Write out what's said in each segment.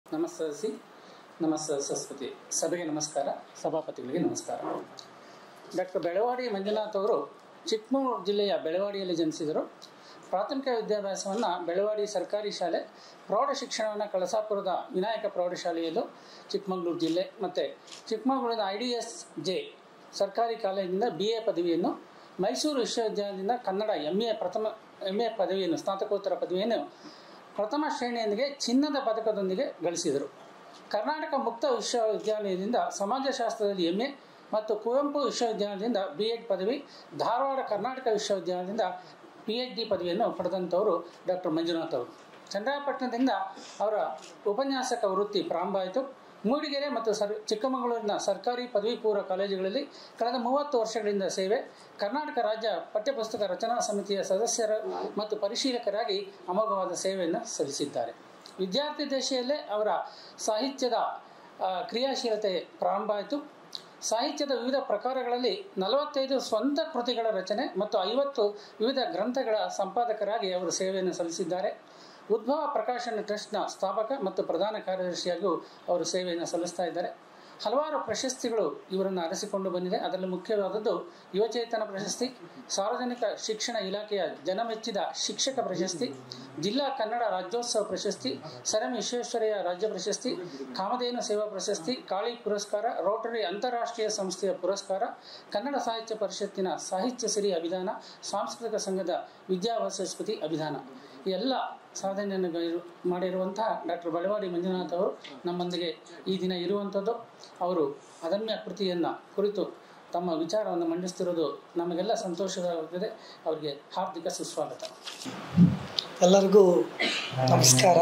ನಮಸ್ಕರಿಸಿ ನಮಸ್ತೆ ಸರಸ್ವತಿ ಸಭೆಗೆ ನಮಸ್ಕಾರ ಸಭಾಪತಿಗಳಿಗೆ ನಮಸ್ಕಾರ ಡಾಕ್ಟರ್ ಬೆಳವಾಡಿ ಮಂಜುನಾಥ್ ಅವರು ಚಿಕ್ಕಮಗಳೂರು ಜಿಲ್ಲೆಯ ಬೆಳವಾಡಿಯಲ್ಲಿ ಜನಿಸಿದರು ಪ್ರಾಥಮಿಕ ವಿದ್ಯಾಭ್ಯಾಸವನ್ನು ಬೆಳವಾಡಿ ಸರ್ಕಾರಿ ಶಾಲೆ ಪ್ರೌಢ ಶಿಕ್ಷಣವನ್ನು ಕಳಸಾಪುರದ ವಿನಾಯಕ ಪ್ರೌಢಶಾಲೆಯಲ್ಲೂ ಚಿಕ್ಕಮಗಳೂರು ಜಿಲ್ಲೆ ಮತ್ತು ಚಿಕ್ಕಮಗಳೂರಿನ ಐ ಡಿ ಎಸ್ ಜೆ ಸರ್ಕಾರಿ ಕಾಲೇಜಿನಿಂದ ಬಿ ಎ ಪದವಿಯನ್ನು ಮೈಸೂರು ವಿಶ್ವವಿದ್ಯಾಲಯದಿಂದ ಕನ್ನಡ ಎಮ್ ಎ ಪ್ರಥಮ ಎಮ್ ಎ ಪದವಿಯನ್ನು ಸ್ನಾತಕೋತ್ತರ ಪದವಿಯನ್ನು ಪ್ರಥಮ ಶ್ರೇಣಿಯೊಂದಿಗೆ ಚಿನ್ನದ ಪದಕದೊಂದಿಗೆ ಗಳಿಸಿದರು ಕರ್ನಾಟಕ ಮುಕ್ತ ವಿಶ್ವವಿದ್ಯಾಲಯದಿಂದ ಸಮಾಜಶಾಸ್ತ್ರದಲ್ಲಿ ಎಂ ಎ ಮತ್ತು ಕುವೆಂಪು ವಿಶ್ವವಿದ್ಯಾಲಯದಿಂದ ಬಿ ಎಡ್ ಪದವಿ ಧಾರವಾಡ ಕರ್ನಾಟಕ ವಿಶ್ವವಿದ್ಯಾಲಯದಿಂದ ಪಿ ಎಚ್ ಡಿ ಪದವಿಯನ್ನು ಪಡೆದಂಥವರು ಡಾಕ್ಟರ್ ಮಂಜುನಾಥ್ ಅವರು ಚಂದ್ರಾಪಟ್ಟಣದಿಂದ ಅವರ ಉಪನ್ಯಾಸಕ ವೃತ್ತಿ ಪ್ರಾರಂಭ ಆಯಿತು ಮೂಡಿಗೆರೆ ಮತ್ತು ಸರ್ ಚಿಕ್ಕಮಗಳೂರಿನ ಸರ್ಕಾರಿ ಪದವಿ ಪೂರ್ವ ಕಾಲೇಜುಗಳಲ್ಲಿ ಕಳೆದ ಮೂವತ್ತು ವರ್ಷಗಳಿಂದ ಸೇವೆ ಕರ್ನಾಟಕ ರಾಜ್ಯ ಪಠ್ಯಪುಸ್ತಕ ರಚನಾ ಸಮಿತಿಯ ಸದಸ್ಯರ ಮತ್ತು ಪರಿಶೀಲಕರಾಗಿ ಅಮೋಘವಾದ ಸೇವೆಯನ್ನು ಸಲ್ಲಿಸಿದ್ದಾರೆ ವಿದ್ಯಾರ್ಥಿ ದಶೆಯಲ್ಲೇ ಅವರ ಸಾಹಿತ್ಯದ ಆ, ಕ್ರಿಯಾಶೀಲತೆ ಪ್ರಾರಂಭ ಆಯಿತು ಸಾಹಿತ್ಯದ ವಿವಿಧ ಪ್ರಕಾರಗಳಲ್ಲಿ ನಲವತ್ತೈದು ಸ್ವಂತ ಕೃತಿಗಳ ರಚನೆ ಮತ್ತು ಐವತ್ತು ವಿವಿಧ ಗ್ರಂಥಗಳ ಸಂಪಾದಕರಾಗಿ ಅವರು ಸೇವೆಯನ್ನು ಸಲ್ಲಿಸಿದ್ದಾರೆ ಉದ್ಭವ ಪ್ರಕಾಶನ ಟ್ರಸ್ಟ್ನ ಸ್ಥಾಪಕ ಮತ್ತು ಪ್ರಧಾನ ಕಾರ್ಯದರ್ಶಿಯಾಗೂ ಅವರು ಸೇವೆಯನ್ನು ಸಲ್ಲಿಸ್ತಾ ಇದ್ದಾರೆ ಹಲವಾರು ಪ್ರಶಸ್ತಿಗಳು ಇವರನ್ನು ಅರಸಿಕೊಂಡು ಬಂದಿದೆ ಅದರಲ್ಲಿ ಮುಖ್ಯವಾದದ್ದು ಯುವಚೇತನ ಪ್ರಶಸ್ತಿ ಸಾರ್ವಜನಿಕ ಶಿಕ್ಷಣ ಇಲಾಖೆಯ ಜನಮೆಚ್ಚಿದ ಶಿಕ್ಷಕ ಪ್ರಶಸ್ತಿ ಜಿಲ್ಲಾ ಕನ್ನಡ ರಾಜ್ಯೋತ್ಸವ ಪ್ರಶಸ್ತಿ ಸರ್ ಎಂ ವಿಶ್ವೇಶ್ವರಯ್ಯ ರಾಜ್ಯ ಪ್ರಶಸ್ತಿ ಕಾಮಧೇನು ಸೇವಾ ಪ್ರಶಸ್ತಿ ಕಾಳಿ ಪುರಸ್ಕಾರ ರೋಟರಿ ಅಂತಾರಾಷ್ಟ್ರೀಯ ಸಂಸ್ಥೆಯ ಪುರಸ್ಕಾರ ಕನ್ನಡ ಸಾಹಿತ್ಯ ಪರಿಷತ್ತಿನ ಸಾಹಿತ್ಯ ಸಿರಿ ಅಭಿಧಾನ ಸಾಂಸ್ಕೃತಿಕ ಸಂಘದ ವಿದ್ಯಾವಾಚಸ್ಪತಿ ಅಭಿಧಾನ ಈ ಎಲ್ಲ ಸಾಧನೆಯನ್ನು ಗೈರು ಮಾಡಿರುವಂತಹ ಡಾಕ್ಟರ್ ಬಳವಾಡಿ ಮಂಜುನಾಥ್ ಅವರು ನಮ್ಮೊಂದಿಗೆ ಈ ದಿನ ಇರುವಂಥದ್ದು ಅವರು ಅದಮ್ಯ ಕೃತಿಯನ್ನು ಕುರಿತು ತಮ್ಮ ವಿಚಾರವನ್ನು ಮಂಡಿಸ್ತಿರೋದು ನಮಗೆಲ್ಲ ಸಂತೋಷವಾಗುತ್ತದೆ ಅವರಿಗೆ ಹಾರ್ದಿಕ ಸುಸ್ವಾಗತ ಎಲ್ಲರಿಗೂ ನಮಸ್ಕಾರ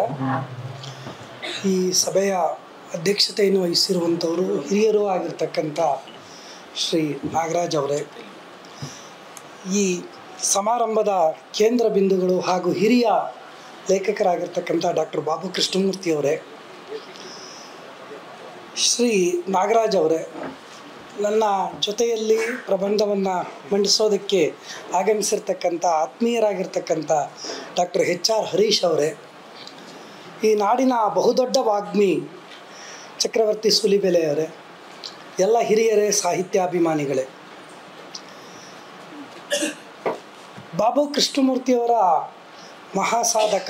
ಈ ಸಭೆಯ ಅಧ್ಯಕ್ಷತೆಯನ್ನು ವಹಿಸಿರುವಂಥವರು ಹಿರಿಯರು ಆಗಿರ್ತಕ್ಕಂಥ ಶ್ರೀ ನಾಗರಾಜ್ ಅವರೇ ಈ ಸಮಾರಂಭದ ಕೇಂದ್ರ ಬಿಂದುಗಳು ಹಾಗೂ ಹಿರಿಯ ಲೇಖಕರಾಗಿರ್ತಕ್ಕಂಥ ಡಾಕ್ಟರ್ ಬಾಬು ಕೃಷ್ಣಮೂರ್ತಿ ಅವರೇ ಶ್ರೀ ನಾಗರಾಜ್ ಅವರೇ ನನ್ನ ಜೊತೆಯಲ್ಲಿ ಪ್ರಬಂಧವನ್ನು ಮಂಡಿಸೋದಕ್ಕೆ ಆಗಮಿಸಿರ್ತಕ್ಕಂಥ ಆತ್ಮೀಯರಾಗಿರ್ತಕ್ಕಂಥ ಡಾಕ್ಟರ್ ಎಚ್ ಆರ್ ಹರೀಶ್ ಅವರೇ ಈ ನಾಡಿನ ಬಹುದೊಡ್ಡ ವಾಗ್ಮಿ ಚಕ್ರವರ್ತಿ ಸುಲಿಬೆಲೆ ಅವರೇ ಎಲ್ಲ ಹಿರಿಯರೇ ಸಾಹಿತ್ಯಾಭಿಮಾನಿಗಳೇ ಬಾಬು ಕೃಷ್ಣಮೂರ್ತಿಯವರ ಮಹಾಸಾಧಕ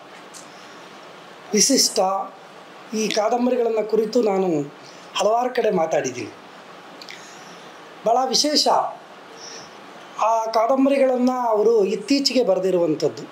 ವಿಶಿಷ್ಟ ಈ ಕಾದಂಬರಿಗಳನ್ನು ಕುರಿತು ನಾನು ಹಲವಾರು ಕಡೆ ಮಾತಾಡಿದ್ದೀನಿ ಭಾಳ ವಿಶೇಷ ಆ ಕಾದಂಬರಿಗಳನ್ನು ಅವರು ಇತ್ತೀಚೆಗೆ ಬರೆದಿರುವಂಥದ್ದು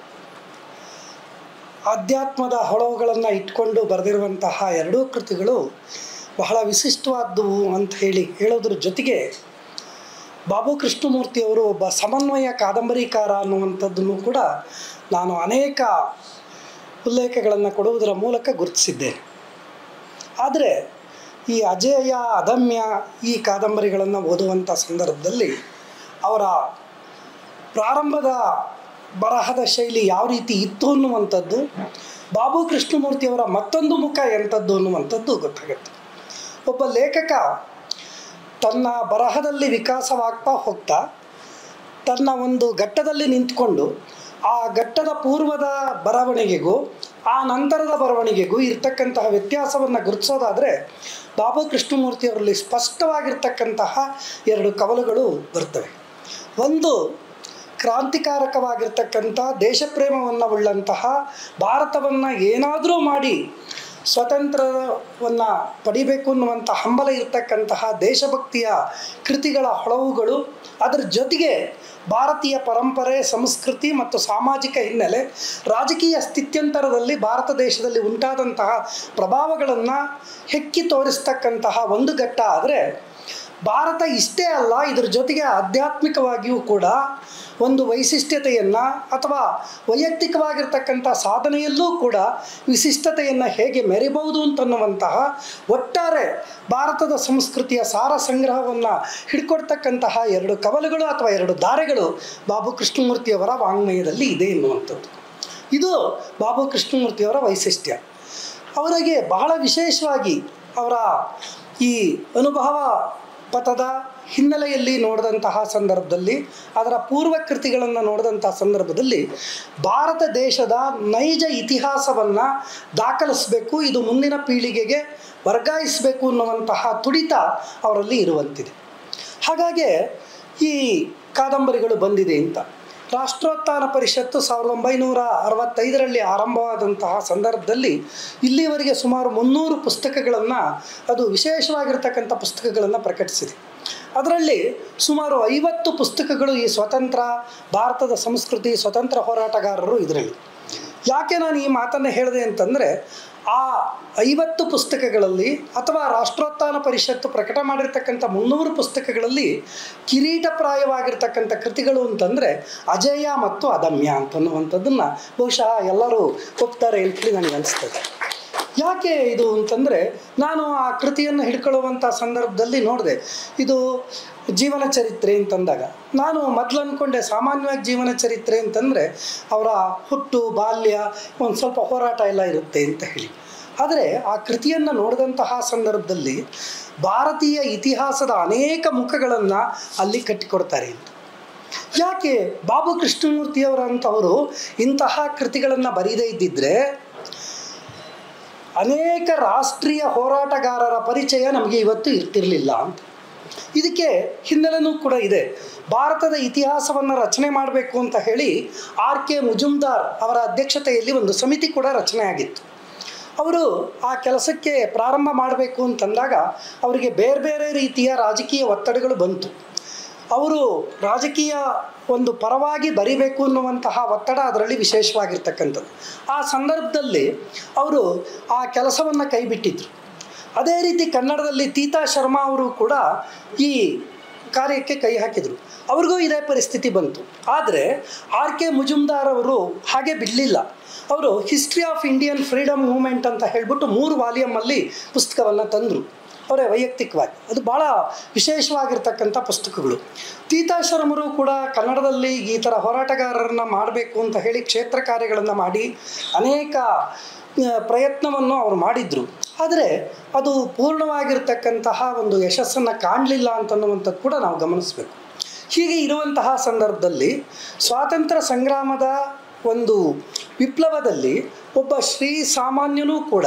ಆಧ್ಯಾತ್ಮದ ಹೊಳವುಗಳನ್ನು ಇಟ್ಕೊಂಡು ಬರೆದಿರುವಂತಹ ಎರಡೂ ಕೃತಿಗಳು ಬಹಳ ವಿಶಿಷ್ಟವಾದವು ಅಂತ ಹೇಳಿ ಹೇಳೋದ್ರ ಜೊತೆಗೆ ಬಾಬು ಕೃಷ್ಣಮೂರ್ತಿಯವರು ಒಬ್ಬ ಸಮನ್ವಯ ಕಾದಂಬರಿಕಾರ ಅನ್ನುವಂಥದ್ದನ್ನು ಕೂಡ ನಾನು ಅನೇಕ ಉಲ್ಲೇಖಗಳನ್ನು ಕೊಡುವುದರ ಮೂಲಕ ಗುರುತಿಸಿದ್ದೇನೆ ಆದರೆ ಈ ಅಜೇಯ ಅದಮ್ಯ ಈ ಕಾದಂಬರಿಗಳನ್ನು ಓದುವಂಥ ಸಂದರ್ಭದಲ್ಲಿ ಅವರ ಪ್ರಾರಂಭದ ಬರಹದ ಶೈಲಿ ಯಾವ ರೀತಿ ಇತ್ತು ಅನ್ನುವಂಥದ್ದು ಬಾಬು ಕೃಷ್ಣಮೂರ್ತಿಯವರ ಮತ್ತೊಂದು ಮುಖ ಎಂಥದ್ದು ಅನ್ನುವಂಥದ್ದು ಗೊತ್ತಾಗುತ್ತೆ ಒಬ್ಬ ಲೇಖಕ ತನ್ನ ಬರಹದಲ್ಲಿ ವಿಕಾಸವಾಗ್ತಾ ಹೋಗ್ತಾ ತನ್ನ ಒಂದು ಘಟ್ಟದಲ್ಲಿ ನಿಂತ್ಕೊಂಡು ಆ ಘಟ್ಟದ ಪೂರ್ವದ ಬರವಣಿಗೆಗೂ ಆ ನಂತರದ ಬರವಣಿಗೆಗೂ ಇರ್ತಕ್ಕಂತಹ ವ್ಯತ್ಯಾಸವನ್ನು ಗುರುತಿಸೋದಾದರೆ ಬಾಬು ಕೃಷ್ಣಮೂರ್ತಿಯವರಲ್ಲಿ ಸ್ಪಷ್ಟವಾಗಿರ್ತಕ್ಕಂತಹ ಎರಡು ಕವಲುಗಳು ಬರ್ತವೆ ಒಂದು ಕ್ರಾಂತಿಕಾರಕವಾಗಿರ್ತಕ್ಕಂಥ ದೇಶಪ್ರೇಮವನ್ನು ಉಳ್ಳಂತಹ ಭಾರತವನ್ನು ಏನಾದರೂ ಮಾಡಿ ಸ್ವಾತಂತ್ರ್ಯವನ್ನು ಪಡಿಬೇಕು ಅನ್ನುವಂಥ ಹಂಬಲ ಇರತಕ್ಕಂತಹ ದೇಶಭಕ್ತಿಯ ಕೃತಿಗಳ ಹೊಳವುಗಳು ಅದರ ಜೊತೆಗೆ ಭಾರತೀಯ ಪರಂಪರೆ ಸಂಸ್ಕೃತಿ ಮತ್ತು ಸಾಮಾಜಿಕ ಹಿನ್ನೆಲೆ ರಾಜಕೀಯ ಸ್ಥಿತ್ಯಂತರದಲ್ಲಿ ಭಾರತ ದೇಶದಲ್ಲಿ ಉಂಟಾದಂತಹ ಪ್ರಭಾವಗಳನ್ನು ಹೆಕ್ಕಿ ತೋರಿಸ್ತಕ್ಕಂತಹ ಒಂದು ಘಟ್ಟ ಆದರೆ ಭಾರತ ಇಷ್ಟೇ ಅಲ್ಲ ಇದರ ಜೊತೆಗೆ ಆಧ್ಯಾತ್ಮಿಕವಾಗಿಯೂ ಕೂಡ ಒಂದು ವೈಶಿಷ್ಟ್ಯತೆಯನ್ನು ಅಥವಾ ವೈಯಕ್ತಿಕವಾಗಿರ್ತಕ್ಕಂಥ ಸಾಧನೆಯಲ್ಲೂ ಕೂಡ ವಿಶಿಷ್ಟತೆಯನ್ನು ಹೇಗೆ ಮೆರಿಬಹುದು ಅಂತನ್ನುವಂತಹ ಒಟ್ಟಾರೆ ಭಾರತದ ಸಂಸ್ಕೃತಿಯ ಸಾರ ಸಂಗ್ರಹವನ್ನು ಹಿಡ್ಕೊಡ್ತಕ್ಕಂತಹ ಎರಡು ಕವಲುಗಳು ಅಥವಾ ಎರಡು ದಾರೆಗಳು ಬಾಬು ಕೃಷ್ಣಮೂರ್ತಿಯವರ ವಾಂಗ್ಮಯದಲ್ಲಿ ಇದೆ ಎನ್ನುವಂಥದ್ದು ಇದು ಬಾಬು ಕೃಷ್ಣಮೂರ್ತಿಯವರ ವೈಶಿಷ್ಟ್ಯ ಅವರಿಗೆ ಬಹಳ ವಿಶೇಷವಾಗಿ ಅವರ ಈ ಅನುಭವ ಪಥದ ಹಿನ್ನೆಲೆಯಲ್ಲಿ ನೋಡಿದಂತಹ ಸಂದರ್ಭದಲ್ಲಿ ಅದರ ಪೂರ್ವ ಕೃತಿಗಳನ್ನು ನೋಡಿದಂತಹ ಸಂದರ್ಭದಲ್ಲಿ ಭಾರತ ದೇಶದ ನೈಜ ಇತಿಹಾಸವನ್ನು ದಾಖಲಿಸಬೇಕು ಇದು ಮುಂದಿನ ಪೀಳಿಗೆಗೆ ವರ್ಗಾಯಿಸಬೇಕು ಅನ್ನುವಂತಹ ತುಡಿತ ಅವರಲ್ಲಿ ಇರುವಂತಿದೆ ಹಾಗಾಗಿ ಈ ಕಾದಂಬರಿಗಳು ಬಂದಿದೆ ಅಂತ ರಾಷ್ಟ್ರೋತ್ಥಾನ ಪರಿಷತ್ತು ಸಾವಿರದ ಒಂಬೈನೂರ ಅರವತ್ತೈದರಲ್ಲಿ ಆರಂಭವಾದಂತಹ ಸಂದರ್ಭದಲ್ಲಿ ಇಲ್ಲಿವರೆಗೆ ಸುಮಾರು ಮುನ್ನೂರು ಪುಸ್ತಕಗಳನ್ನು ಅದು ವಿಶೇಷವಾಗಿರ್ತಕ್ಕಂಥ ಪುಸ್ತಕಗಳನ್ನು ಪ್ರಕಟಿಸಿದೆ ಅದರಲ್ಲಿ ಸುಮಾರು ಐವತ್ತು ಪುಸ್ತಕಗಳು ಈ ಸ್ವತಂತ್ರ ಭಾರತದ ಸಂಸ್ಕೃತಿ ಸ್ವತಂತ್ರ ಹೋರಾಟಗಾರರು ಇದರಲ್ಲಿ ಯಾಕೆ ನಾನು ಈ ಮಾತನ್ನು ಹೇಳಿದೆ ಅಂತಂದರೆ ಆ ಐವತ್ತು ಪುಸ್ತಕಗಳಲ್ಲಿ ಅಥವಾ ರಾಷ್ಟ್ರೋತ್ಥಾನ ಪರಿಷತ್ತು ಪ್ರಕಟ ಮಾಡಿರ್ತಕ್ಕಂಥ ಮುನ್ನೂರು ಪುಸ್ತಕಗಳಲ್ಲಿ ಕಿರೀಟಪ್ರಾಯವಾಗಿರ್ತಕ್ಕಂಥ ಕೃತಿಗಳು ಅಂತಂದರೆ ಅಜೇಯ ಮತ್ತು ಅದಮ್ಯ ಅಂತನ್ನುವಂಥದ್ದನ್ನು ಬಹುಶಃ ಎಲ್ಲರೂ ಒಪ್ತಾರೆ ಅಂತೇಳಿ ನನಗೆ ಅನಿಸ್ತದೆ ಯಾಕೆ ಇದು ಅಂತಂದರೆ ನಾನು ಆ ಕೃತಿಯನ್ನು ಹಿಡ್ಕೊಳ್ಳುವಂಥ ಸಂದರ್ಭದಲ್ಲಿ ನೋಡಿದೆ ಇದು ಜೀವನ ಚರಿತ್ರೆ ಅಂತಂದಾಗ ನಾನು ಮೊದಲು ಅಂದ್ಕೊಂಡೆ ಸಾಮಾನ್ಯವಾಗಿ ಜೀವನ ಚರಿತ್ರೆ ಅಂತಂದರೆ ಅವರ ಹುಟ್ಟು ಬಾಲ್ಯ ಒಂದು ಸ್ವಲ್ಪ ಹೋರಾಟ ಎಲ್ಲ ಇರುತ್ತೆ ಅಂತ ಹೇಳಿ ಆದರೆ ಆ ಕೃತಿಯನ್ನು ನೋಡಿದಂತಹ ಸಂದರ್ಭದಲ್ಲಿ ಭಾರತೀಯ ಇತಿಹಾಸದ ಅನೇಕ ಮುಖಗಳನ್ನು ಅಲ್ಲಿ ಕಟ್ಟಿಕೊಡ್ತಾರೆ ಅಂತ ಯಾಕೆ ಬಾಬು ಕೃಷ್ಣಮೂರ್ತಿಯವರಂಥವರು ಇಂತಹ ಕೃತಿಗಳನ್ನು ಬರೀದೇ ಇದ್ದಿದ್ರೆ ಅನೇಕ ರಾಷ್ಟ್ರೀಯ ಹೋರಾಟಗಾರರ ಪರಿಚಯ ನಮಗೆ ಇವತ್ತು ಇರ್ತಿರಲಿಲ್ಲ ಅಂತ ಇದಕ್ಕೆ ಹಿನ್ನೆಲೆನೂ ಕೂಡ ಇದೆ ಭಾರತದ ಇತಿಹಾಸವನ್ನು ರಚನೆ ಮಾಡಬೇಕು ಅಂತ ಹೇಳಿ ಆರ್ ಕೆ ಮುಜುಮ್ದಾರ್ ಅವರ ಅಧ್ಯಕ್ಷತೆಯಲ್ಲಿ ಒಂದು ಸಮಿತಿ ಕೂಡ ರಚನೆ ಆಗಿತ್ತು ಅವರು ಆ ಕೆಲಸಕ್ಕೆ ಪ್ರಾರಂಭ ಮಾಡಬೇಕು ಅಂತಂದಾಗ ಅವರಿಗೆ ಬೇರೆ ಬೇರೆ ರೀತಿಯ ರಾಜಕೀಯ ಒತ್ತಡಗಳು ಬಂತು ಅವರು ರಾಜಕೀಯ ಒಂದು ಪರವಾಗಿ ಬರಿಬೇಕು ಅನ್ನುವಂತಹ ಒತ್ತಡ ಅದರಲ್ಲಿ ವಿಶೇಷವಾಗಿರ್ತಕ್ಕಂಥದ್ದು ಆ ಸಂದರ್ಭದಲ್ಲಿ ಅವರು ಆ ಕೆಲಸವನ್ನು ಕೈಬಿಟ್ಟಿದ್ರು ಅದೇ ರೀತಿ ಕನ್ನಡದಲ್ಲಿ ತೀತಾ ಶರ್ಮಾ ಅವರು ಕೂಡ ಈ ಕಾರ್ಯಕ್ಕೆ ಕೈ ಹಾಕಿದರು ಅವ್ರಿಗೂ ಇದೇ ಪರಿಸ್ಥಿತಿ ಬಂತು ಆದರೆ ಆರ್ ಕೆ ಮುಜುಮ್ದಾರ್ ಅವರು ಹಾಗೆ ಬಿಡಲಿಲ್ಲ ಅವರು history of Indian freedom movement ಅಂತ ಹೇಳಿಬಿಟ್ಟು ಮೂರು ವಾಲ್ಯೂಮಲ್ಲಿ ಪುಸ್ತಕವನ್ನು ತಂದರು ಅವರೇ ವೈಯಕ್ತಿಕವಾಗಿ ಅದು ಭಾಳ ವಿಶೇಷವಾಗಿರ್ತಕ್ಕಂಥ ಪುಸ್ತಕಗಳು ತೀತಾಶ್ರಮರು ಕೂಡ ಕನ್ನಡದಲ್ಲಿ ಈ ಥರ ಹೋರಾಟಗಾರರನ್ನ ಮಾಡಬೇಕು ಅಂತ ಹೇಳಿ ಕ್ಷೇತ್ರ ಕಾರ್ಯಗಳನ್ನು ಮಾಡಿ ಅನೇಕ ಆ, ಪ್ರಯತ್ನವನ್ನು ಅವರು ಮಾಡಿದರು ಆದರೆ ಅದು ಪೂರ್ಣವಾಗಿರ್ತಕ್ಕಂತಹ ಒಂದು ಯಶಸ್ಸನ್ನು ಕಾಣಲಿಲ್ಲ ಅಂತನ್ನುವಂಥದ್ದು ಕೂಡ ನಾವು ಗಮನಿಸಬೇಕು ಹೀಗೆ ಇರುವಂತಹ ಸಂದರ್ಭದಲ್ಲಿ ಸ್ವಾತಂತ್ರ್ಯ ಸಂಗ್ರಾಮದ ಒಂದು ವಿಪ್ಲವದಲ್ಲಿ ಒಬ್ಬ ಶ್ರೀ ಸಾಮಾನ್ಯನೂ ಕೂಡ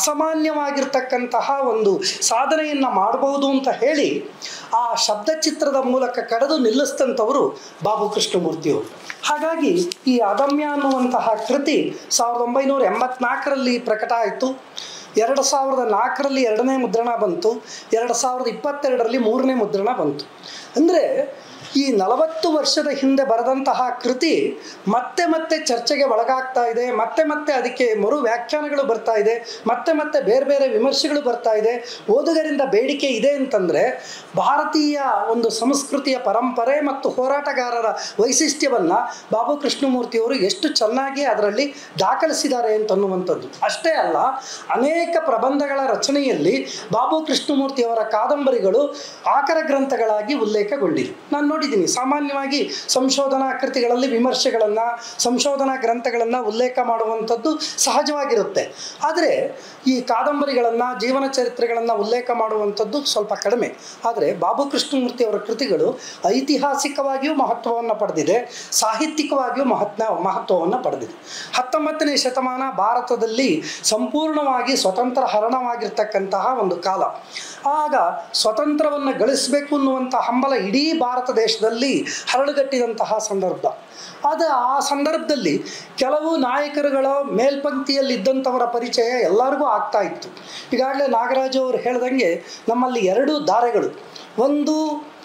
ಅಸಾಮಾನ್ಯವಾಗಿರ್ತಕ್ಕಂತಹ ಒಂದು ಸಾಧನೆಯನ್ನು ಮಾಡಬಹುದು ಅಂತ ಹೇಳಿ ಆ ಶಬ್ದಚಿತ್ರದ ಮೂಲಕ ಕಡಿದು ನಿಲ್ಲಿಸಿದಂಥವರು ಬಾಬು ಕೃಷ್ಣಮೂರ್ತಿಯವರು ಹಾಗಾಗಿ ಈ ಅದಮ್ಯ ಅನ್ನುವಂತಹ ಕೃತಿ ಸಾವಿರದ ಒಂಬೈನೂರ ಎಂಬತ್ನಾಲ್ಕರಲ್ಲಿ ಪ್ರಕಟ ಆಯಿತು ಎರಡು ಸಾವಿರದ ನಾಲ್ಕರಲ್ಲಿ ಎರಡನೇ ಮುದ್ರಣ ಬಂತು ಎರಡು ಸಾವಿರದ ಇಪ್ಪತ್ತೆರಡರಲ್ಲಿ ಮೂರನೇ ಮುದ್ರಣ ಬಂತು ಅಂದರೆ ಈ ನಲವತ್ತು ವರ್ಷದ ಹಿಂದೆ ಬರೆದಂತಹ ಕೃತಿ ಮತ್ತೆ ಮತ್ತೆ ಚರ್ಚೆಗೆ ಒಳಗಾಗ್ತಾ ಇದೆ ಮತ್ತೆ ಮತ್ತೆ ಅದಕ್ಕೆ ಮರು ವ್ಯಾಖ್ಯಾನಗಳು ಬರ್ತಾ ಇದೆ ಮತ್ತೆ ಮತ್ತೆ ಬೇರೆ ಬೇರೆ ವಿಮರ್ಶೆಗಳು ಬರ್ತಾ ಇದೆ ಓದುಗರಿಂದ ಬೇಡಿಕೆ ಇದೆ ಅಂತಂದರೆ ಭಾರತೀಯ ಒಂದು ಸಂಸ್ಕೃತಿಯ ಪರಂಪರೆ ಮತ್ತು ಹೋರಾಟಗಾರರ ವೈಶಿಷ್ಟ್ಯವನ್ನು ಬಾಬು ಕೃಷ್ಣಮೂರ್ತಿಯವರು ಎಷ್ಟು ಚೆನ್ನಾಗಿ ಅದರಲ್ಲಿ ದಾಖಲಿಸಿದ್ದಾರೆ ಅಂತನ್ನುವಂಥದ್ದು ಅಷ್ಟೇ ಅಲ್ಲ ಅನೇಕ ಪ್ರಬಂಧಗಳ ರಚನೆಯಲ್ಲಿ ಬಾಬು ಕೃಷ್ಣಮೂರ್ತಿಯವರ ಕಾದಂಬರಿಗಳು ಆಕರ ಗ್ರಂಥಗಳಾಗಿ ಉಲ್ಲೇಖಗೊಂಡಿವೆ ನಾನು ನೋಡಿದ್ದೀನಿ ಸಾಮಾನ್ಯವಾಗಿ ಸಂಶೋಧನಾ ಕೃತಿಗಳಲ್ಲಿ ವಿಮರ್ಶೆಗಳನ್ನು ಸಂಶೋಧನಾ ಗ್ರಂಥಗಳನ್ನು ಉಲ್ಲೇಖ ಮಾಡುವಂಥದ್ದು ಸಹಜವಾಗಿರುತ್ತೆ ಆದರೆ ಈ ಕಾದಂಬರಿಗಳನ್ನು ಜೀವನ ಚರಿತ್ರೆಗಳನ್ನು ಉಲ್ಲೇಖ ಮಾಡುವಂಥದ್ದು ಸ್ವಲ್ಪ ಕಡಿಮೆ ಆದರೆ ಬಾಬು ಕೃಷ್ಣಮೂರ್ತಿಯವರ ಕೃತಿಗಳು ಐತಿಹಾಸಿಕವಾಗಿಯೂ ಮಹತ್ವವನ್ನು ಪಡೆದಿದೆ ಸಾಹಿತ್ಯಿಕವಾಗಿಯೂ ಮಹತ್ವ ಮಹತ್ವವನ್ನು ಪಡೆದಿದೆ ಹತ್ತೊಂಬತ್ತನೇ ಶತಮಾನ ಭಾರತದಲ್ಲಿ ಸಂಪೂರ್ಣವಾಗಿ ಸ್ವತಂತ್ರ ಹರಣವಾಗಿರ್ತಕ್ಕಂತಹ ಒಂದು ಕಾಲ ಆಗ ಸ್ವತಂತ್ರವನ್ನು ಗಳಿಸಬೇಕು ಅನ್ನುವಂಥ ಹಂಬಲ ಇಡೀ ಭಾರತ ದೇಶದಲ್ಲಿ ಹರಳುಗಟ್ಟಿದಂತಹ ಸಂದರ್ಭ ಆದ ಆ ಸಂದರ್ಭದಲ್ಲಿ ಕೆಲವು ನಾಯಕರುಗಳ ಮೇಲ್ಪಂಕ್ತಿಯಲ್ಲಿದ್ದಂಥವರ ಪರಿಚಯ ಎಲ್ಲರಿಗೂ ಆಗ್ತಾ ಇತ್ತು ಈಗಾಗಲೇ ನಾಗರಾಜು ಅವರು ಹೇಳ್ದಂಗೆ ನಮ್ಮಲ್ಲಿ ಎರಡು ದಾರೆಗಳು ಒಂದು